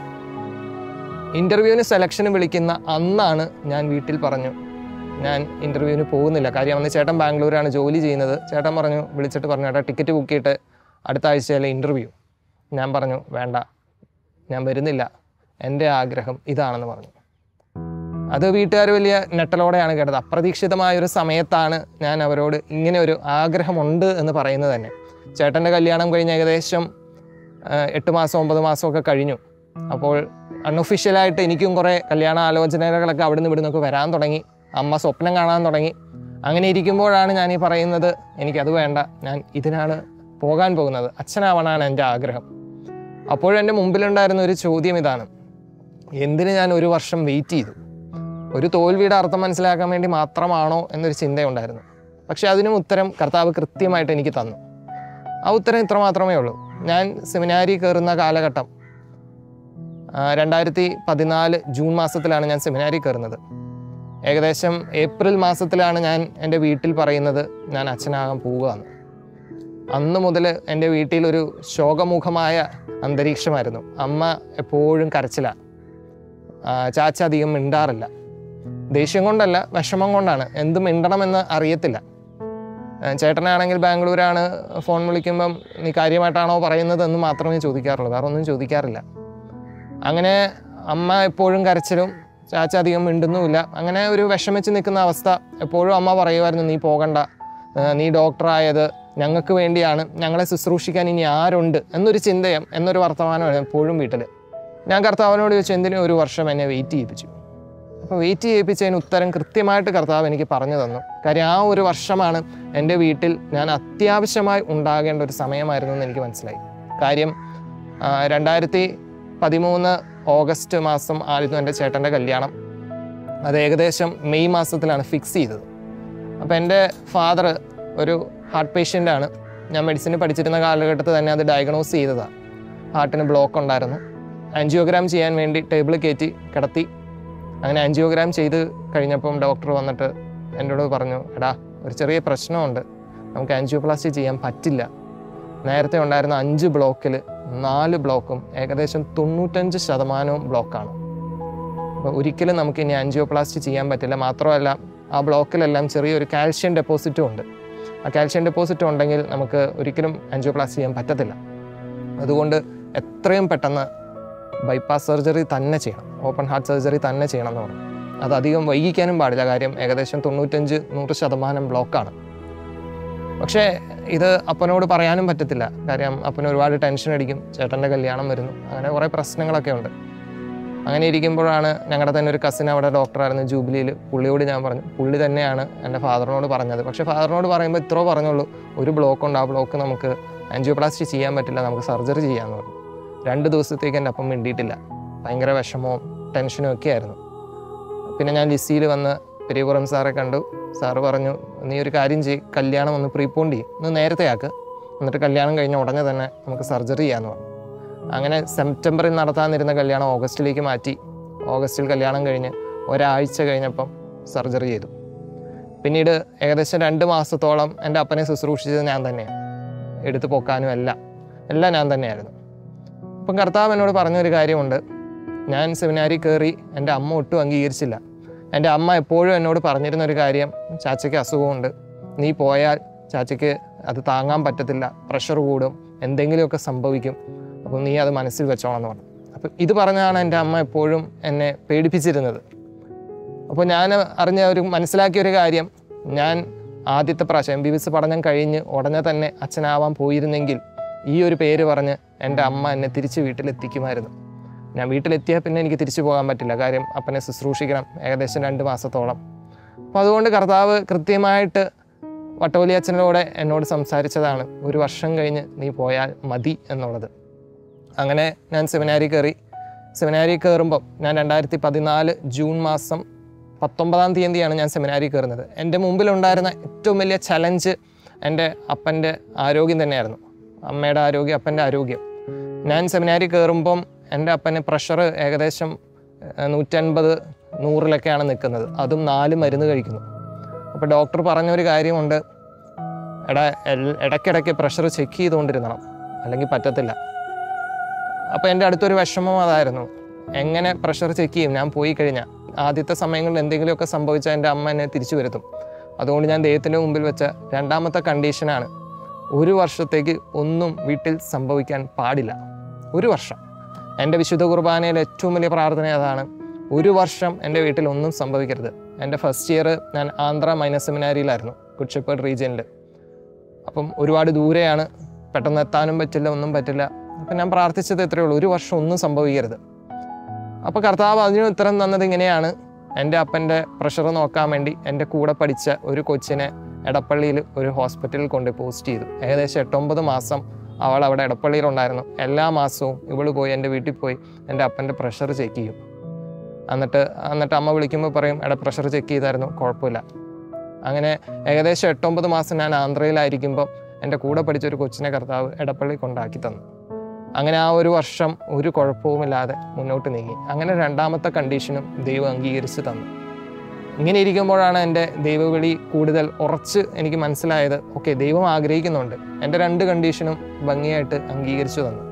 ഇൻ്റർവ്യൂവിന് സെലക്ഷന് വിളിക്കുന്ന അന്നാണ് ഞാൻ വീട്ടിൽ പറഞ്ഞു ഞാൻ ഇൻ്റർവ്യൂവിന് പോകുന്നില്ല കാര്യം അന്ന് ചേട്ടൻ ബാംഗ്ലൂരാണ് ജോലി ചെയ്യുന്നത് ചേട്ടൻ പറഞ്ഞു വിളിച്ചിട്ട് പറഞ്ഞു ചേട്ടാ ടിക്കറ്റ് ബുക്ക് ചെയ്തിട്ട് അടുത്ത ആഴ്ചയിലെ ഇൻ്റർവ്യൂ ഞാൻ പറഞ്ഞു വേണ്ട ഞാൻ വരുന്നില്ല എൻ്റെ ആഗ്രഹം ഇതാണെന്ന് പറഞ്ഞു അത് വീട്ടുകാർ വലിയ നെട്ടലോടെയാണ് കേട്ടത് അപ്രതീക്ഷിതമായ ഒരു സമയത്താണ് ഞാൻ അവരോട് ഇങ്ങനെ ഒരു ആഗ്രഹമുണ്ട് എന്ന് പറയുന്നത് തന്നെ ചേട്ടൻ്റെ കല്യാണം കഴിഞ്ഞ് ഏകദേശം ആ, എട്ട് മാസം ഒമ്പത് മാസമൊക്കെ കഴിഞ്ഞു അപ്പോൾ അൺഒഫീഷ്യലായിട്ട് എനിക്കും കുറേ കല്യാണ ആലോചനകളൊക്കെ അവിടുന്ന് ഇവിടുന്നൊക്കെ വരാൻ തുടങ്ങി അമ്മ സ്വപ്നം കാണാൻ തുടങ്ങി അങ്ങനെ ഇരിക്കുമ്പോഴാണ് ഞാൻ ഈ പറയുന്നത് എനിക്കത് വേണ്ട ഞാൻ ഇതിനാണ് പോകാൻ പോകുന്നത് അച്ഛനാവണാണ് എൻ്റെ ആഗ്രഹം അപ്പോഴും എൻ്റെ മുമ്പിലുണ്ടായിരുന്ന ഒരു ചോദ്യം ഇതാണ് എന്തിന് ഞാൻ ഒരു വർഷം വെയിറ്റ് ചെയ്തു ഒരു തോൽവിയുടെ അർത്ഥം മനസ്സിലാക്കാൻ വേണ്ടി മാത്രമാണോ എന്നൊരു ചിന്തയുണ്ടായിരുന്നു പക്ഷെ അതിനും ഉത്തരം കർത്താവ് കൃത്യമായിട്ട് എനിക്ക് തന്നു ആ ഉത്തരം ഇത്ര മാത്രമേ ഉള്ളൂ ഞാൻ സെമിനാരി കയറുന്ന കാലഘട്ടം ആ, രണ്ടായിരത്തി പതിനാല് ജൂൺ മാസത്തിലാണ് ഞാൻ സെമിനാരി കയറുന്നത് ഏകദേശം ഏപ്രിൽ മാസത്തിലാണ് ഞാൻ എൻ്റെ വീട്ടിൽ പറയുന്നത് ഞാൻ അച്ഛനാകാൻ പോവുകയാണ് അന്ന് മുതൽ എൻ്റെ വീട്ടിൽ ഒരു ശോകമുഖമായ അന്തരീക്ഷമായിരുന്നു അമ്മ എപ്പോഴും കരച്ചിലാണ് ചാച്ച അധികം മിണ്ടാറില്ല ദേഷ്യം കൊണ്ടല്ല വിഷമം കൊണ്ടാണ് എന്ത് മിണ്ടണമെന്ന് അറിയത്തില്ല ആ, ചേട്ടനാണെങ്കിൽ ബാംഗ്ലൂരാണ് ഫോൺ വിളിക്കുമ്പം നീ കാര്യമായിട്ടാണോ പറയുന്നത് എന്ന് മാത്രമേ ചോദിക്കാറുള്ളൂ വേറെ ഒന്നും ചോദിക്കാറില്ല അങ്ങനെ അമ്മ എപ്പോഴും കരച്ചിലും ചാച്ച അധികം മിണ്ടുന്നുമില്ല അങ്ങനെ ഒരു വിഷമിച്ച് നിൽക്കുന്ന അവസ്ഥ എപ്പോഴും അമ്മ പറയുമായിരുന്നു നീ പോകണ്ട ആ, നീ ഡോക്ടറായത് ഞങ്ങൾക്ക് വേണ്ടിയാണ് ഞങ്ങളെ ശുശ്രൂഷിക്കാൻ ഇനി ആരുണ്ട് എന്നൊരു ചിന്തയും എന്നൊരു വർത്തമാനമാണ് എപ്പോഴും വീട്ടിൽ ഞാൻ കർത്താവിനോട് ചോദിച്ചു എന്തിനും ഒരു വർഷം എന്നെ വെയിറ്റ് ചെയ്യിപ്പിച്ചു അപ്പോൾ വെയിറ്റ് ചെയ്യിപ്പിച്ചതിന് ഉത്തരം കൃത്യമായിട്ട് കർത്താവ് എനിക്ക് പറഞ്ഞു തന്നു കാര്യം ആ ഒരു വർഷമാണ് എൻ്റെ വീട്ടിൽ ഞാൻ അത്യാവശ്യമായി ഉണ്ടാകേണ്ട ഒരു സമയമായിരുന്നു എന്ന് എനിക്ക് മനസ്സിലായി കാര്യം ആ, രണ്ടായിരത്തി പതിമൂന്ന് ഓഗസ്റ്റ് മാസം ആയിരുന്നു എൻ്റെ ചേട്ടൻ്റെ കല്യാണം അത് ഏകദേശം മെയ് മാസത്തിലാണ് ഫിക്സ് ചെയ്തത് അപ്പോൾ എൻ്റെ ഫാദർ ഒരു ഹാർട്ട് പേഷ്യൻ്റ് ആണ് ഞാൻ മെഡിസിൻ പഠിച്ചിരുന്ന കാലഘട്ടത്തിൽ തന്നെ അത് ഡയഗ്നോസ് ചെയ്തതാണ് ഹാർട്ടിന് ബ്ലോക്ക് ഉണ്ടായിരുന്നു ആൻജിയോഗ്രാം ചെയ്യാൻ വേണ്ടി ടേബിൾ കയറ്റി കിടത്തി അങ്ങനെ ആൻജിയോഗ്രാം ചെയ്ത് കഴിഞ്ഞപ്പം ഡോക്ടർ വന്നിട്ട് എന്നോട് പറഞ്ഞു എടാ ഒരു ചെറിയ പ്രശ്നമുണ്ട് നമുക്ക് ആൻജിയോപ്ലാസ്റ്റി ചെയ്യാൻ പറ്റില്ല നേരത്തെ ഉണ്ടായിരുന്ന അഞ്ച് ബ്ലോക്കിൽ നാല് ബ്ലോക്കും ഏകദേശം തൊണ്ണൂറ്റഞ്ച് ശതമാനവും ബ്ലോക്കാണ് അപ്പോൾ ഒരിക്കലും നമുക്ക് ഇനി ആൻജിയോപ്ലാസ്റ്റി ചെയ്യാൻ പറ്റില്ല മാത്രമല്ല ആ ബ്ലോക്കിലെല്ലാം ചെറിയൊരു കാൽഷ്യം ഡെപ്പോസിറ്റും ഉണ്ട് ആ കാൽഷ്യം ഡെപ്പോസിറ്റ് ഉണ്ടെങ്കിൽ നമുക്ക് ഒരിക്കലും ആൻജിയോപ്ലാസ്റ്റി ചെയ്യാൻ പറ്റത്തില്ല അതുകൊണ്ട് എത്രയും പെട്ടെന്ന് ബൈപ്പാസ് സർജറി തന്നെ ചെയ്യണം ഓപ്പൺ ഹാർട്ട് സർജറി തന്നെ ചെയ്യണം എന്ന് പറഞ്ഞു അത് അധികം വൈകിക്കാനും പാടില്ല കാര്യം ഏകദേശം തൊണ്ണൂറ്റഞ്ച് നൂറ് ശതമാനം ബ്ലോക്കാണ് പക്ഷേ ഇത് അപ്പനോട് പറയാനും പറ്റത്തില്ല കാര്യം അപ്പന് ഒരുപാട് ടെൻഷൻ അടിക്കും ചേട്ടൻ്റെ കല്യാണം വരുന്നു അങ്ങനെ കുറേ പ്രശ്നങ്ങളൊക്കെ ഉണ്ട് അങ്ങനെ ഇരിക്കുമ്പോഴാണ് ഞങ്ങളുടെ തന്നെ ഒരു കസിൻ അവിടെ ഡോക്ടറായിരുന്നു ജൂബിലിയിൽ പുള്ളിയോട് ഞാൻ പറഞ്ഞു പുള്ളി തന്നെയാണ് എൻ്റെ ഫാദറിനോട് പറഞ്ഞത് പക്ഷേ ഫാദറിനോട് പറയുമ്പോൾ ഇത്രോ പറഞ്ഞുള്ളൂ ഒരു ബ്ലോക്ക് ഉണ്ട് ആ ബ്ലോക്ക് നമുക്ക് ആൻജിയോപ്ലാസ്റ്റി ചെയ്യാൻ പറ്റില്ല നമുക്ക് സർജറി ചെയ്യാമെന്ന് പറഞ്ഞു രണ്ട് ദിവസത്തേക്ക് എൻ്റെ അപ്പം മിണ്ടിയിട്ടില്ല ഭയങ്കര വിഷമവും ടെൻഷനും ഒക്കെ ആയിരുന്നു പിന്നെ ഞാൻ ലിസിയിൽ വന്ന് പെരിയപുറം സാറെ കണ്ടു സാറ് പറഞ്ഞു നീ ഒരു കാര്യം ചെയ്യ് കല്യാണം ഒന്ന് പ്രീപോണ്ട് ചെയ്യും ഒന്ന് നേരത്തെ ആക്ക് എന്നിട്ട് കല്യാണം കഴിഞ്ഞ ഉടനെ തന്നെ നമുക്ക് സർജറി ചെയ്യാമെന്ന് പറഞ്ഞു അങ്ങനെ സെപ്റ്റംബറിൽ നടത്താനിരുന്ന കല്യാണം ഓഗസ്റ്റിലേക്ക് മാറ്റി ഓഗസ്റ്റിൽ കല്യാണം കഴിഞ്ഞ് ഒരാഴ്ച കഴിഞ്ഞപ്പം സർജറി ചെയ്തു പിന്നീട് ഏകദേശം രണ്ട് മാസത്തോളം എൻ്റെ അപ്പനെ ശുശ്രൂഷിച്ചത് ഞാൻ തന്നെയാണ് എടുത്തു പൊക്കാനും എല്ലാം എല്ലാം ഞാൻ തന്നെയായിരുന്നു അപ്പം കർത്താവ് എന്നോട് പറഞ്ഞൊരു കാര്യമുണ്ട് ഞാൻ സെമിനാരി കയറി എൻ്റെ അമ്മ ഒട്ടും അംഗീകരിച്ചില്ല എൻ്റെ അമ്മ എപ്പോഴും എന്നോട് പറഞ്ഞിരുന്ന ഒരു കാര്യം ചാച്ചയ്ക്ക് അസുഖമുണ്ട് നീ പോയാൽ ചാച്ചയ്ക്ക് അത് താങ്ങാൻ പറ്റത്തില്ല പ്രഷർ കൂടും എന്തെങ്കിലുമൊക്കെ സംഭവിക്കും അപ്പോൾ നീ അത് മനസ്സിൽ വെച്ചോണം എന്ന് പറഞ്ഞു അപ്പോൾ ഇത് പറഞ്ഞാണ് എൻ്റെ അമ്മ എപ്പോഴും എന്നെ പേടിപ്പിച്ചിരുന്നത് അപ്പോൾ ഞാൻ അറിഞ്ഞ ഒരു മനസ്സിലാക്കിയ ഒരു കാര്യം ഞാൻ ആദ്യത്തെ പ്രാവശ്യം എം ബി ബി എസ് പഠനം കഴിഞ്ഞ് ഉടനെ തന്നെ അച്ഛനാവാൻ പോയിരുന്നെങ്കിൽ ഈ ഒരു പേര് പറഞ്ഞ് എൻ്റെ അമ്മ എന്നെ തിരിച്ച് വീട്ടിലെത്തിക്കുമായിരുന്നു ഞാൻ വീട്ടിലെത്തിയാൽ പിന്നെ എനിക്ക് തിരിച്ചു പോകാൻ പറ്റില്ല കാര്യം അപ്പനെ ശുശ്രൂഷിക്കണം ഏകദേശം രണ്ട് മാസത്തോളം അപ്പോൾ അതുകൊണ്ട് കർത്താവ് കൃത്യമായിട്ട് വട്ടവലി അച്ഛനോടെ എന്നോട് സംസാരിച്ചതാണ് ഒരു വർഷം കഴിഞ്ഞ് നീ പോയാൽ മതി എന്നുള്ളത് അങ്ങനെ ഞാൻ സെമിനാരി കയറി സെമിനാരി കയറുമ്പം ഞാൻ രണ്ടായിരത്തി പതിനാല് ജൂൺ മാസം പത്തൊമ്പതാം തീയതിയാണ് ഞാൻ സെമിനാരി കയറുന്നത് എൻ്റെ മുമ്പിലുണ്ടായിരുന്ന ഏറ്റവും വലിയ ചലഞ്ച് എൻ്റെ അപ്പൻ്റെ ആരോഗ്യം തന്നെയായിരുന്നു അമ്മയുടെ ആരോഗ്യം അപ്പൻ്റെ ആരോഗ്യം ഞാൻ സെമിനാരി കയറുമ്പം എൻ്റെ അപ്പന് പ്രഷർ ഏകദേശം ഏഹ്, നൂറ്റൻപത് നൂറിലൊക്കെയാണ് നിൽക്കുന്നത് അതും നാല് മരുന്ന് കഴിക്കുന്നു അപ്പോൾ ഡോക്ടർ പറഞ്ഞൊരു കാര്യമുണ്ട് എടാ എൽ- ഇടയ്ക്കിടയ്ക്ക് പ്രഷർ ചെക്ക് ചെയ്തുകൊണ്ടിരുന്നണം അല്ലെങ്കിൽ പറ്റത്തില്ല അപ്പോൾ എൻ്റെ അടുത്തൊരു വിഷമം അതായിരുന്നു എങ്ങനെ പ്രഷർ ചെക്ക് ചെയ്യും ഞാൻ പോയി കഴിഞ്ഞാൽ ആദ്യത്തെ സമയങ്ങളിൽ എന്തെങ്കിലുമൊക്കെ സംഭവിച്ചാൽ എൻ്റെ അമ്മ എന്നെ തിരിച്ചു വരുത്തും അതുകൊണ്ട് ഞാൻ ദൈവത്തിൻ്റെ മുമ്പിൽ വെച്ച രണ്ടാമത്തെ കണ്ടീഷനാണ് ഒരു വർഷത്തേക്ക് ഒന്നും വീട്ടിൽ സംഭവിക്കാൻ പാടില്ല ഒരു വർഷം എൻ്റെ വിശുദ്ധ കുർബാനയിൽ ഏറ്റവും വലിയ പ്രാർത്ഥന അതാണ് ഒരു വർഷം എൻ്റെ വീട്ടിൽ ഒന്നും സംഭവിക്കരുത് എൻ്റെ ഫസ്റ്റ് ഇയർ ഞാൻ ആന്ധ്ര മൈനസ് സെമിനാരിയിലായിരുന്നു കുഡ്ഷപ്പേർഡ് റീജിയനിൽ അപ്പം ഒരുപാട് ദൂരെയാണ് പെട്ടെന്ന് എത്താനും പറ്റില്ല ഒന്നും പറ്റില്ല അപ്പം ഞാൻ പ്രാർത്ഥിച്ചത് എത്രയേ ഉള്ളൂ ഒരു വർഷം ഒന്നും സംഭവിക്കരുത് അപ്പോൾ കർത്താവ് അതിന് ഉത്തരം തന്നത് ഇങ്ങനെയാണ് എൻ്റെ അപ്പൻ്റെ പ്രഷർ നോക്കാൻ വേണ്ടി എൻ്റെ കൂടെ പഠിച്ച ഒരു കൊച്ചിനെ എടപ്പള്ളിയിൽ ഒരു ഹോസ്പിറ്റലിൽ കൊണ്ട് പോസ്റ്റ് ചെയ്തു ഏകദേശം എട്ടൊമ്പത് മാസം അവൾ അവിടെ എടപ്പള്ളിയിലുണ്ടായിരുന്നു എല്ലാ മാസവും ഇവള് പോയി എൻ്റെ വീട്ടിൽ പോയി എൻ്റെ അപ്പൻ്റെ പ്രഷർ ചെക്ക് ചെയ്യും എന്നിട്ട് എന്നിട്ട് അമ്മ വിളിക്കുമ്പോൾ പറയും എടാ പ്രഷർ ചെക്ക് ചെയ്തായിരുന്നു കുഴപ്പമില്ല അങ്ങനെ ഏകദേശം എട്ടൊമ്പത് മാസം ഞാൻ ആന്ധ്രയിലായിരിക്കുമ്പോൾ എൻ്റെ കൂടെ പഠിച്ച ഒരു കൊച്ചിനെ കർത്താവ് എടപ്പള്ളി കൊണ്ടാക്കി തന്നു അങ്ങനെ ആ ഒരു വർഷം ഒരു കുഴപ്പവുമില്ലാതെ മുന്നോട്ട് നീങ്ങി അങ്ങനെ രണ്ടാമത്തെ കണ്ടീഷനും ദൈവം അംഗീകരിച്ച് തന്നു ഇങ്ങനെ ഇരിക്കുമ്പോഴാണ് എൻ്റെ ദൈവവിളി കൂടുതൽ ഉറച്ച് എനിക്ക് മനസ്സിലായത് ഓക്കെ ദൈവം ആഗ്രഹിക്കുന്നുണ്ട് എൻ്റെ രണ്ട് കണ്ടീഷനും ഭംഗിയായിട്ട് അംഗീകരിച്ചു തന്നു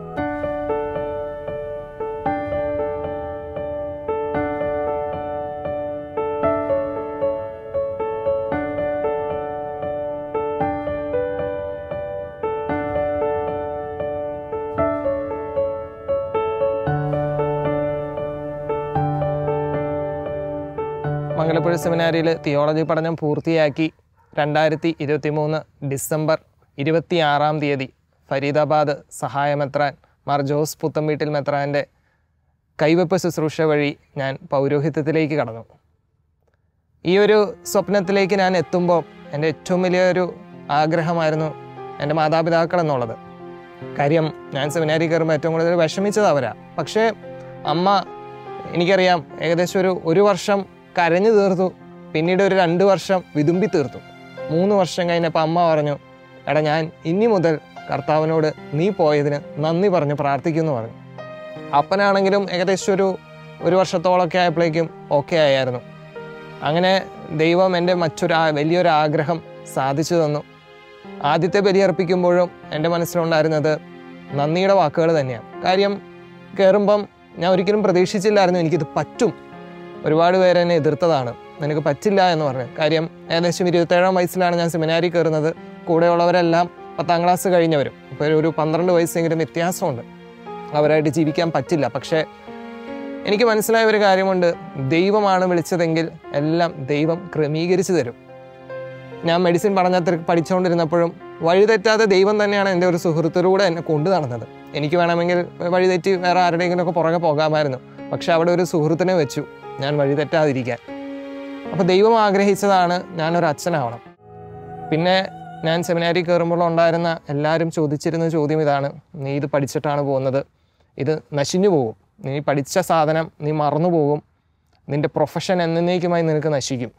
മംഗലപ്പുഴ സെമിനാരിയിൽ തിയോളജി പഠനം പൂർത്തിയാക്കി രണ്ടായിരത്തി ഇരുപത്തി മൂന്ന് ഡിസംബർ ഇരുപത്തിയാറാം തീയതി ഫരീദാബാദ് സഹായമെത്രാൻ മാർ ജോസ് പുത്തംവീട്ടിൽ മെത്രാൻ്റെ കൈവെപ്പ് ശുശ്രൂഷ വഴി ഞാൻ പൗരോഹിത്യത്തിലേക്ക് കടന്നു ഈ ഒരു സ്വപ്നത്തിലേക്ക് ഞാൻ എത്തുമ്പോൾ എൻ്റെ ഏറ്റവും വലിയൊരു ആഗ്രഹമായിരുന്നു എൻ്റെ മാതാപിതാക്കൾ എന്നുള്ളത് കാര്യം ഞാൻ സെമിനാരി കയറുമ്പോൾ ഏറ്റവും കൂടുതൽ വിഷമിച്ചത് അവരാ പക്ഷേ അമ്മ എനിക്കറിയാം ഏകദേശം ഒരു ഒരു വർഷം കരഞ്ഞു തീർത്തു പിന്നീട് ഒരു രണ്ട് വർഷം വിതുമ്പി തീർത്തു മൂന്ന് വർഷം കഴിഞ്ഞപ്പോൾ അമ്മ പറഞ്ഞു എടാ ഞാൻ ഇനി മുതൽ കർത്താവിനോട് നീ പോയതിന് നന്ദി പറഞ്ഞ് പ്രാർത്ഥിക്കുമെന്ന് പറഞ്ഞു അപ്പനാണെങ്കിലും ഏകദേശം ഒരു ഒരു വർഷത്തോളമൊക്കെ ആയപ്പോഴേക്കും ഓക്കെ ആയായിരുന്നു അങ്ങനെ ദൈവം എൻ്റെ മറ്റൊരു ആ- വലിയൊരു ആഗ്രഹം സാധിച്ചു തന്നു ആദ്യത്തെ ബലിയർപ്പിക്കുമ്പോഴും എൻ്റെ മനസ്സിലുണ്ടായിരുന്നത് നന്ദിയുടെ വാക്കുകൾ തന്നെയാണ് കാര്യം കയറുമ്പം ഞാൻ ഒരിക്കലും പ്രതീക്ഷിച്ചില്ലായിരുന്നു എനിക്കിത് പറ്റും ഒരുപാട് പേര് എന്നെ എതിർത്തതാണ് നിനക്ക് പറ്റില്ല എന്ന് പറഞ്ഞു കാര്യം ഏകദേശം ഇരുപത്തേഴാം വയസ്സിലാണ് ഞാൻ സെമിനാരി കയറുന്നത് കൂടെയുള്ളവരെല്ലാം പത്താം ക്ലാസ് കഴിഞ്ഞവരും ഇപ്പോൾ ഒരു പന്ത്രണ്ട് വയസ്സെങ്കിലും വ്യത്യാസമുണ്ട് അവരായിട്ട് ജീവിക്കാൻ പറ്റില്ല പക്ഷേ എനിക്ക് മനസ്സിലായ ഒരു കാര്യമുണ്ട് ദൈവമാണ് വിളിച്ചതെങ്കിൽ എല്ലാം ദൈവം ക്രമീകരിച്ചു തരും ഞാൻ മെഡിസിൻ പഠനത്തിൽ പഠിച്ചുകൊണ്ടിരുന്നപ്പോഴും വഴിതെറ്റാതെ ദൈവം തന്നെയാണ് എൻ്റെ ഒരു സുഹൃത്തിലൂടെ എന്നെ കൊണ്ടു നടന്നത് എനിക്ക് വേണമെങ്കിൽ വഴിതെറ്റി വേറെ ആരുടെയെങ്കിലുമൊക്കെ പുറകെ പോകാമായിരുന്നു പക്ഷെ അവിടെ ഒരു സുഹൃത്തിനെ വെച്ചു ഞാൻ വഴിതെറ്റാതിരിക്കാൻ അപ്പോൾ ദൈവം ആഗ്രഹിച്ചതാണ് ഞാനൊരു അച്ഛനാവണം പിന്നെ ഞാൻ സെമിനാരി കയറുമ്പോൾ ഉണ്ടായിരുന്ന എല്ലാവരും ചോദിച്ചിരുന്ന ചോദ്യം ഇതാണ് നീ ഇത് പഠിച്ചിട്ടാണ് പോകുന്നത് ഇത് നശിഞ്ഞു പോകും നീ പഠിച്ച സാധനം നീ മറന്നു പോകും നിൻ്റെ പ്രൊഫഷൻ എന്നേക്കുമായി നിനക്ക് നശിക്കും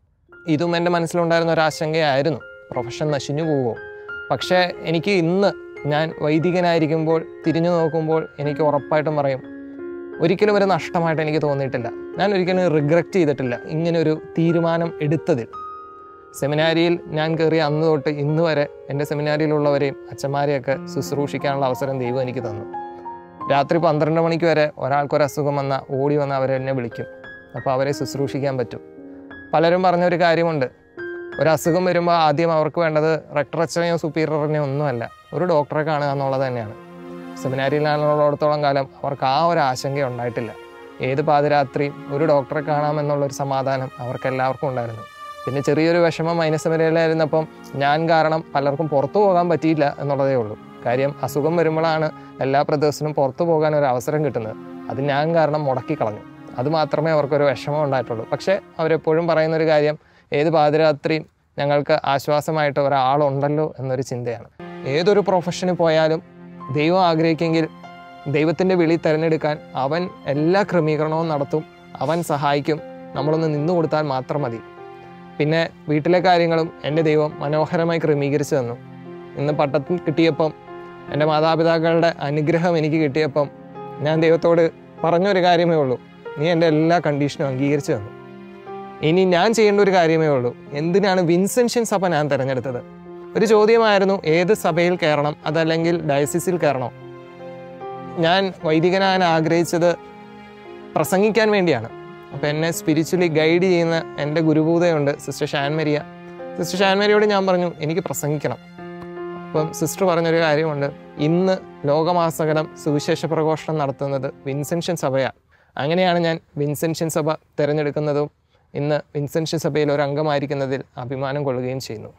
ഇതും എൻ്റെ മനസ്സിലുണ്ടായിരുന്ന ഒരു ആശങ്കയായിരുന്നു പ്രൊഫഷൻ നശിഞ്ഞു പോകുമോ പക്ഷേ എനിക്ക് ഇന്ന് ഞാൻ വൈദികനായിരിക്കുമ്പോൾ തിരിഞ്ഞു നോക്കുമ്പോൾ എനിക്ക് ഉറപ്പായിട്ടും പറയും ഒരിക്കലും ഒരു നഷ്ടമായിട്ട് എനിക്ക് തോന്നിയിട്ടില്ല ഞാൻ ഒരിക്കലും റിഗ്രറ്റ് ചെയ്തിട്ടില്ല ഇങ്ങനെ ഒരു തീരുമാനം എടുത്തതിൽ സെമിനാരിയിൽ ഞാൻ കയറിയ അന്ന് തൊട്ട് ഇന്ന് വരെ എൻ്റെ സെമിനാരിയിലുള്ളവരെയും അച്ഛന്മാരെയൊക്കെ ശുശ്രൂഷിക്കാനുള്ള അവസരം ദൈവം എനിക്ക് തന്നു രാത്രി പന്ത്രണ്ട് മണിക്ക് വരെ ഒരാൾക്കൊരു അസുഖം വന്നാൽ ഓടി വന്ന് അവരെന്നെ വിളിക്കും അപ്പോൾ അവരെ ശുശ്രൂഷിക്കാൻ പറ്റും പലരും പറഞ്ഞൊരു കാര്യമുണ്ട് ഒരു അസുഖം വരുമ്പോൾ ആദ്യം അവർക്ക് വേണ്ടത് റെക്ടർ അച്ഛനെയോ സുപ്പീരിയറിനെയോ ഒന്നുമല്ല ഒരു ഡോക്ടറെ കാണുക എന്നുള്ളത് തന്നെയാണ് സെമിനാരിയിലാണുള്ളിടത്തോളം കാലം അവർക്ക് ആ ഒരു ആശങ്ക ഉണ്ടായിട്ടില്ല ഏത് പാതിരാത്രി ഒരു ഡോക്ടറെ കാണാമെന്നുള്ളൊരു സമാധാനം അവർക്ക് എല്ലാവർക്കും ഉണ്ടായിരുന്നു പിന്നെ ചെറിയൊരു വിഷമം മൈനസമരയിലായിരുന്നപ്പം ഞാൻ കാരണം പലർക്കും പുറത്തു പോകാൻ പറ്റിയില്ല എന്നുള്ളതേ ഉള്ളൂ കാര്യം അസുഖം വരുമ്പോഴാണ് എല്ലാ പ്രദേശത്തിനും പുറത്തു പോകാൻ ഒരു അവസരം കിട്ടുന്നത് അത് ഞാൻ കാരണം മുടക്കി കളഞ്ഞു അത് മാത്രമേ അവർക്കൊരു വിഷമം ഉണ്ടായിട്ടുള്ളൂ പക്ഷേ അവരെപ്പോഴും പറയുന്നൊരു കാര്യം ഏത് പാതിരാത്രിയും ഞങ്ങൾക്ക് ആശ്വാസമായിട്ട് ഒരാളുണ്ടല്ലോ എന്നൊരു ചിന്തയാണ് ഏതൊരു പ്രൊഫഷന് പോയാലും ദൈവം ആഗ്രഹിക്കെങ്കിൽ ദൈവത്തിൻ്റെ വിളി തിരഞ്ഞെടുക്കാൻ അവൻ എല്ലാ ക്രമീകരണവും നടത്തും അവൻ സഹായിക്കും നമ്മളൊന്ന് നിന്നു കൊടുത്താൽ മാത്രം മതി പിന്നെ വീട്ടിലെ കാര്യങ്ങളും എൻ്റെ ദൈവം മനോഹരമായി ക്രമീകരിച്ചു തന്നു ഇന്ന് പട്ടത്തിൽ കിട്ടിയപ്പം എൻ്റെ മാതാപിതാക്കളുടെ അനുഗ്രഹം എനിക്ക് കിട്ടിയപ്പം ഞാൻ ദൈവത്തോട് പറഞ്ഞൊരു കാര്യമേ ഉള്ളൂ നീ എൻ്റെ എല്ലാ കണ്ടീഷനും അംഗീകരിച്ചു തന്നു ഇനി ഞാൻ ചെയ്യേണ്ട ഒരു കാര്യമേ ഉള്ളൂ എന്തിനാണ് വിൻസെൻഷ്യൻ സഭ ഞാൻ തിരഞ്ഞെടുത്തത് ഒരു ചോദ്യമായിരുന്നു ഏത് സഭയിൽ കയറണം അതല്ലെങ്കിൽ ഡയസിസിൽ കയറണോ ഞാൻ വൈദികനാകാൻ ആഗ്രഹിച്ചത് പ്രസംഗിക്കാൻ വേണ്ടിയാണ് അപ്പോൾ എന്നെ സ്പിരിച്വലി ഗൈഡ് ചെയ്യുന്ന എൻ്റെ ഗുരുഭൂതയുണ്ട് സിസ്റ്റർ ഷാൻമരിയ സിസ്റ്റർ ഷാൻമരിയോട് ഞാൻ പറഞ്ഞു എനിക്ക് പ്രസംഗിക്കണം അപ്പം സിസ്റ്റർ പറഞ്ഞൊരു കാര്യമുണ്ട് ഇന്ന് ലോകമാസകലം സുവിശേഷ പ്രഘോഷണം നടത്തുന്നത് വിൻസെൻഷ്യൻ സഭയാണ് അങ്ങനെയാണ് ഞാൻ വിൻസെൻഷ്യൻ സഭ തിരഞ്ഞെടുക്കുന്നതും ഇന്ന് വിൻസെൻഷ്യൻ സഭയിൽ ഒരു അംഗമായിരിക്കുന്നതിൽ അഭിമാനം കൊള്ളുകയും ചെയ്യുന്നു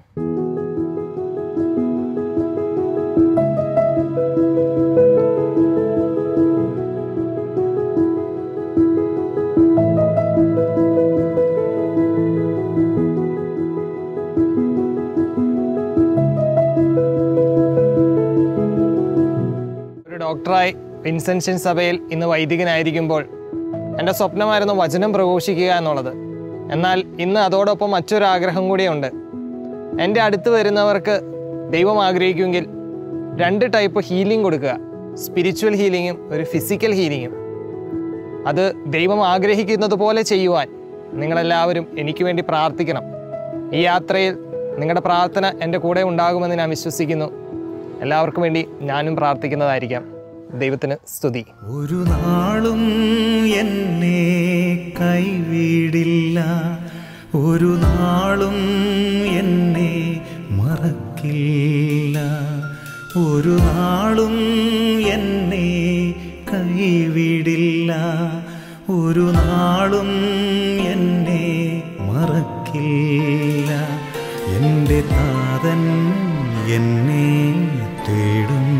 ഒരു ഡോക്ടറായി വിൻസെൻഷ്യൻ സഭയിൽ ഇന്ന് വൈദികനായിരിക്കുമ്പോൾ എൻ്റെ സ്വപ്നമായിരുന്നു വചനം പ്രഘോഷിക്കുക എന്നുള്ളത് എന്നാൽ ഇന്ന് അതോടൊപ്പം മറ്റൊരു ആഗ്രഹം കൂടിയുണ്ട് എൻ്റെ അടുത്ത് വരുന്നവർക്ക് ദൈവം ആഗ്രഹിക്കുമെങ്കിൽ രണ്ട് ടൈപ്പ് ഹീലിംഗ് കൊടുക്കുക സ്പിരിച്വൽ ഹീലിങ്ങും ഒരു ഫിസിക്കൽ ഹീലിങ്ങും അത് ദൈവം ആഗ്രഹിക്കുന്നത് പോലെ ചെയ്യുവാൻ നിങ്ങളെല്ലാവരും എനിക്ക് വേണ്ടി പ്രാർത്ഥിക്കണം ഈ യാത്രയിൽ നിങ്ങളുടെ പ്രാർത്ഥന എൻ്റെ കൂടെ ഉണ്ടാകുമെന്ന് ഞാൻ വിശ്വസിക്കുന്നു എല്ലാവർക്കും വേണ്ടി ഞാനും പ്രാർത്ഥിക്കുന്നതായിരിക്കാം ദൈവത്തിന് സ്തുതി ഒരു നാളും എന്നെ കൈവിടില്ല ഒരു നാളും എന്നെ മറക്കില്ല ഒരു നാളും എന്നെ കൈവിടില്ല ഒരു നാളും എന്നെ മറക്കില്ല എൻ്റെ താതൻ എന്നെ തേടും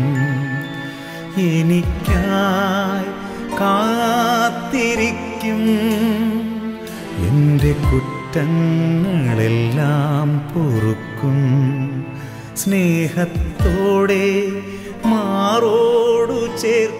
എനിക്കായി കാത്തിരിക്കും എൻ്റെ കുറ്റങ്ങളെല്ലാം പൊറുക്കും സ്നേഹത്തോടെ മാറോടു ചേർക്കും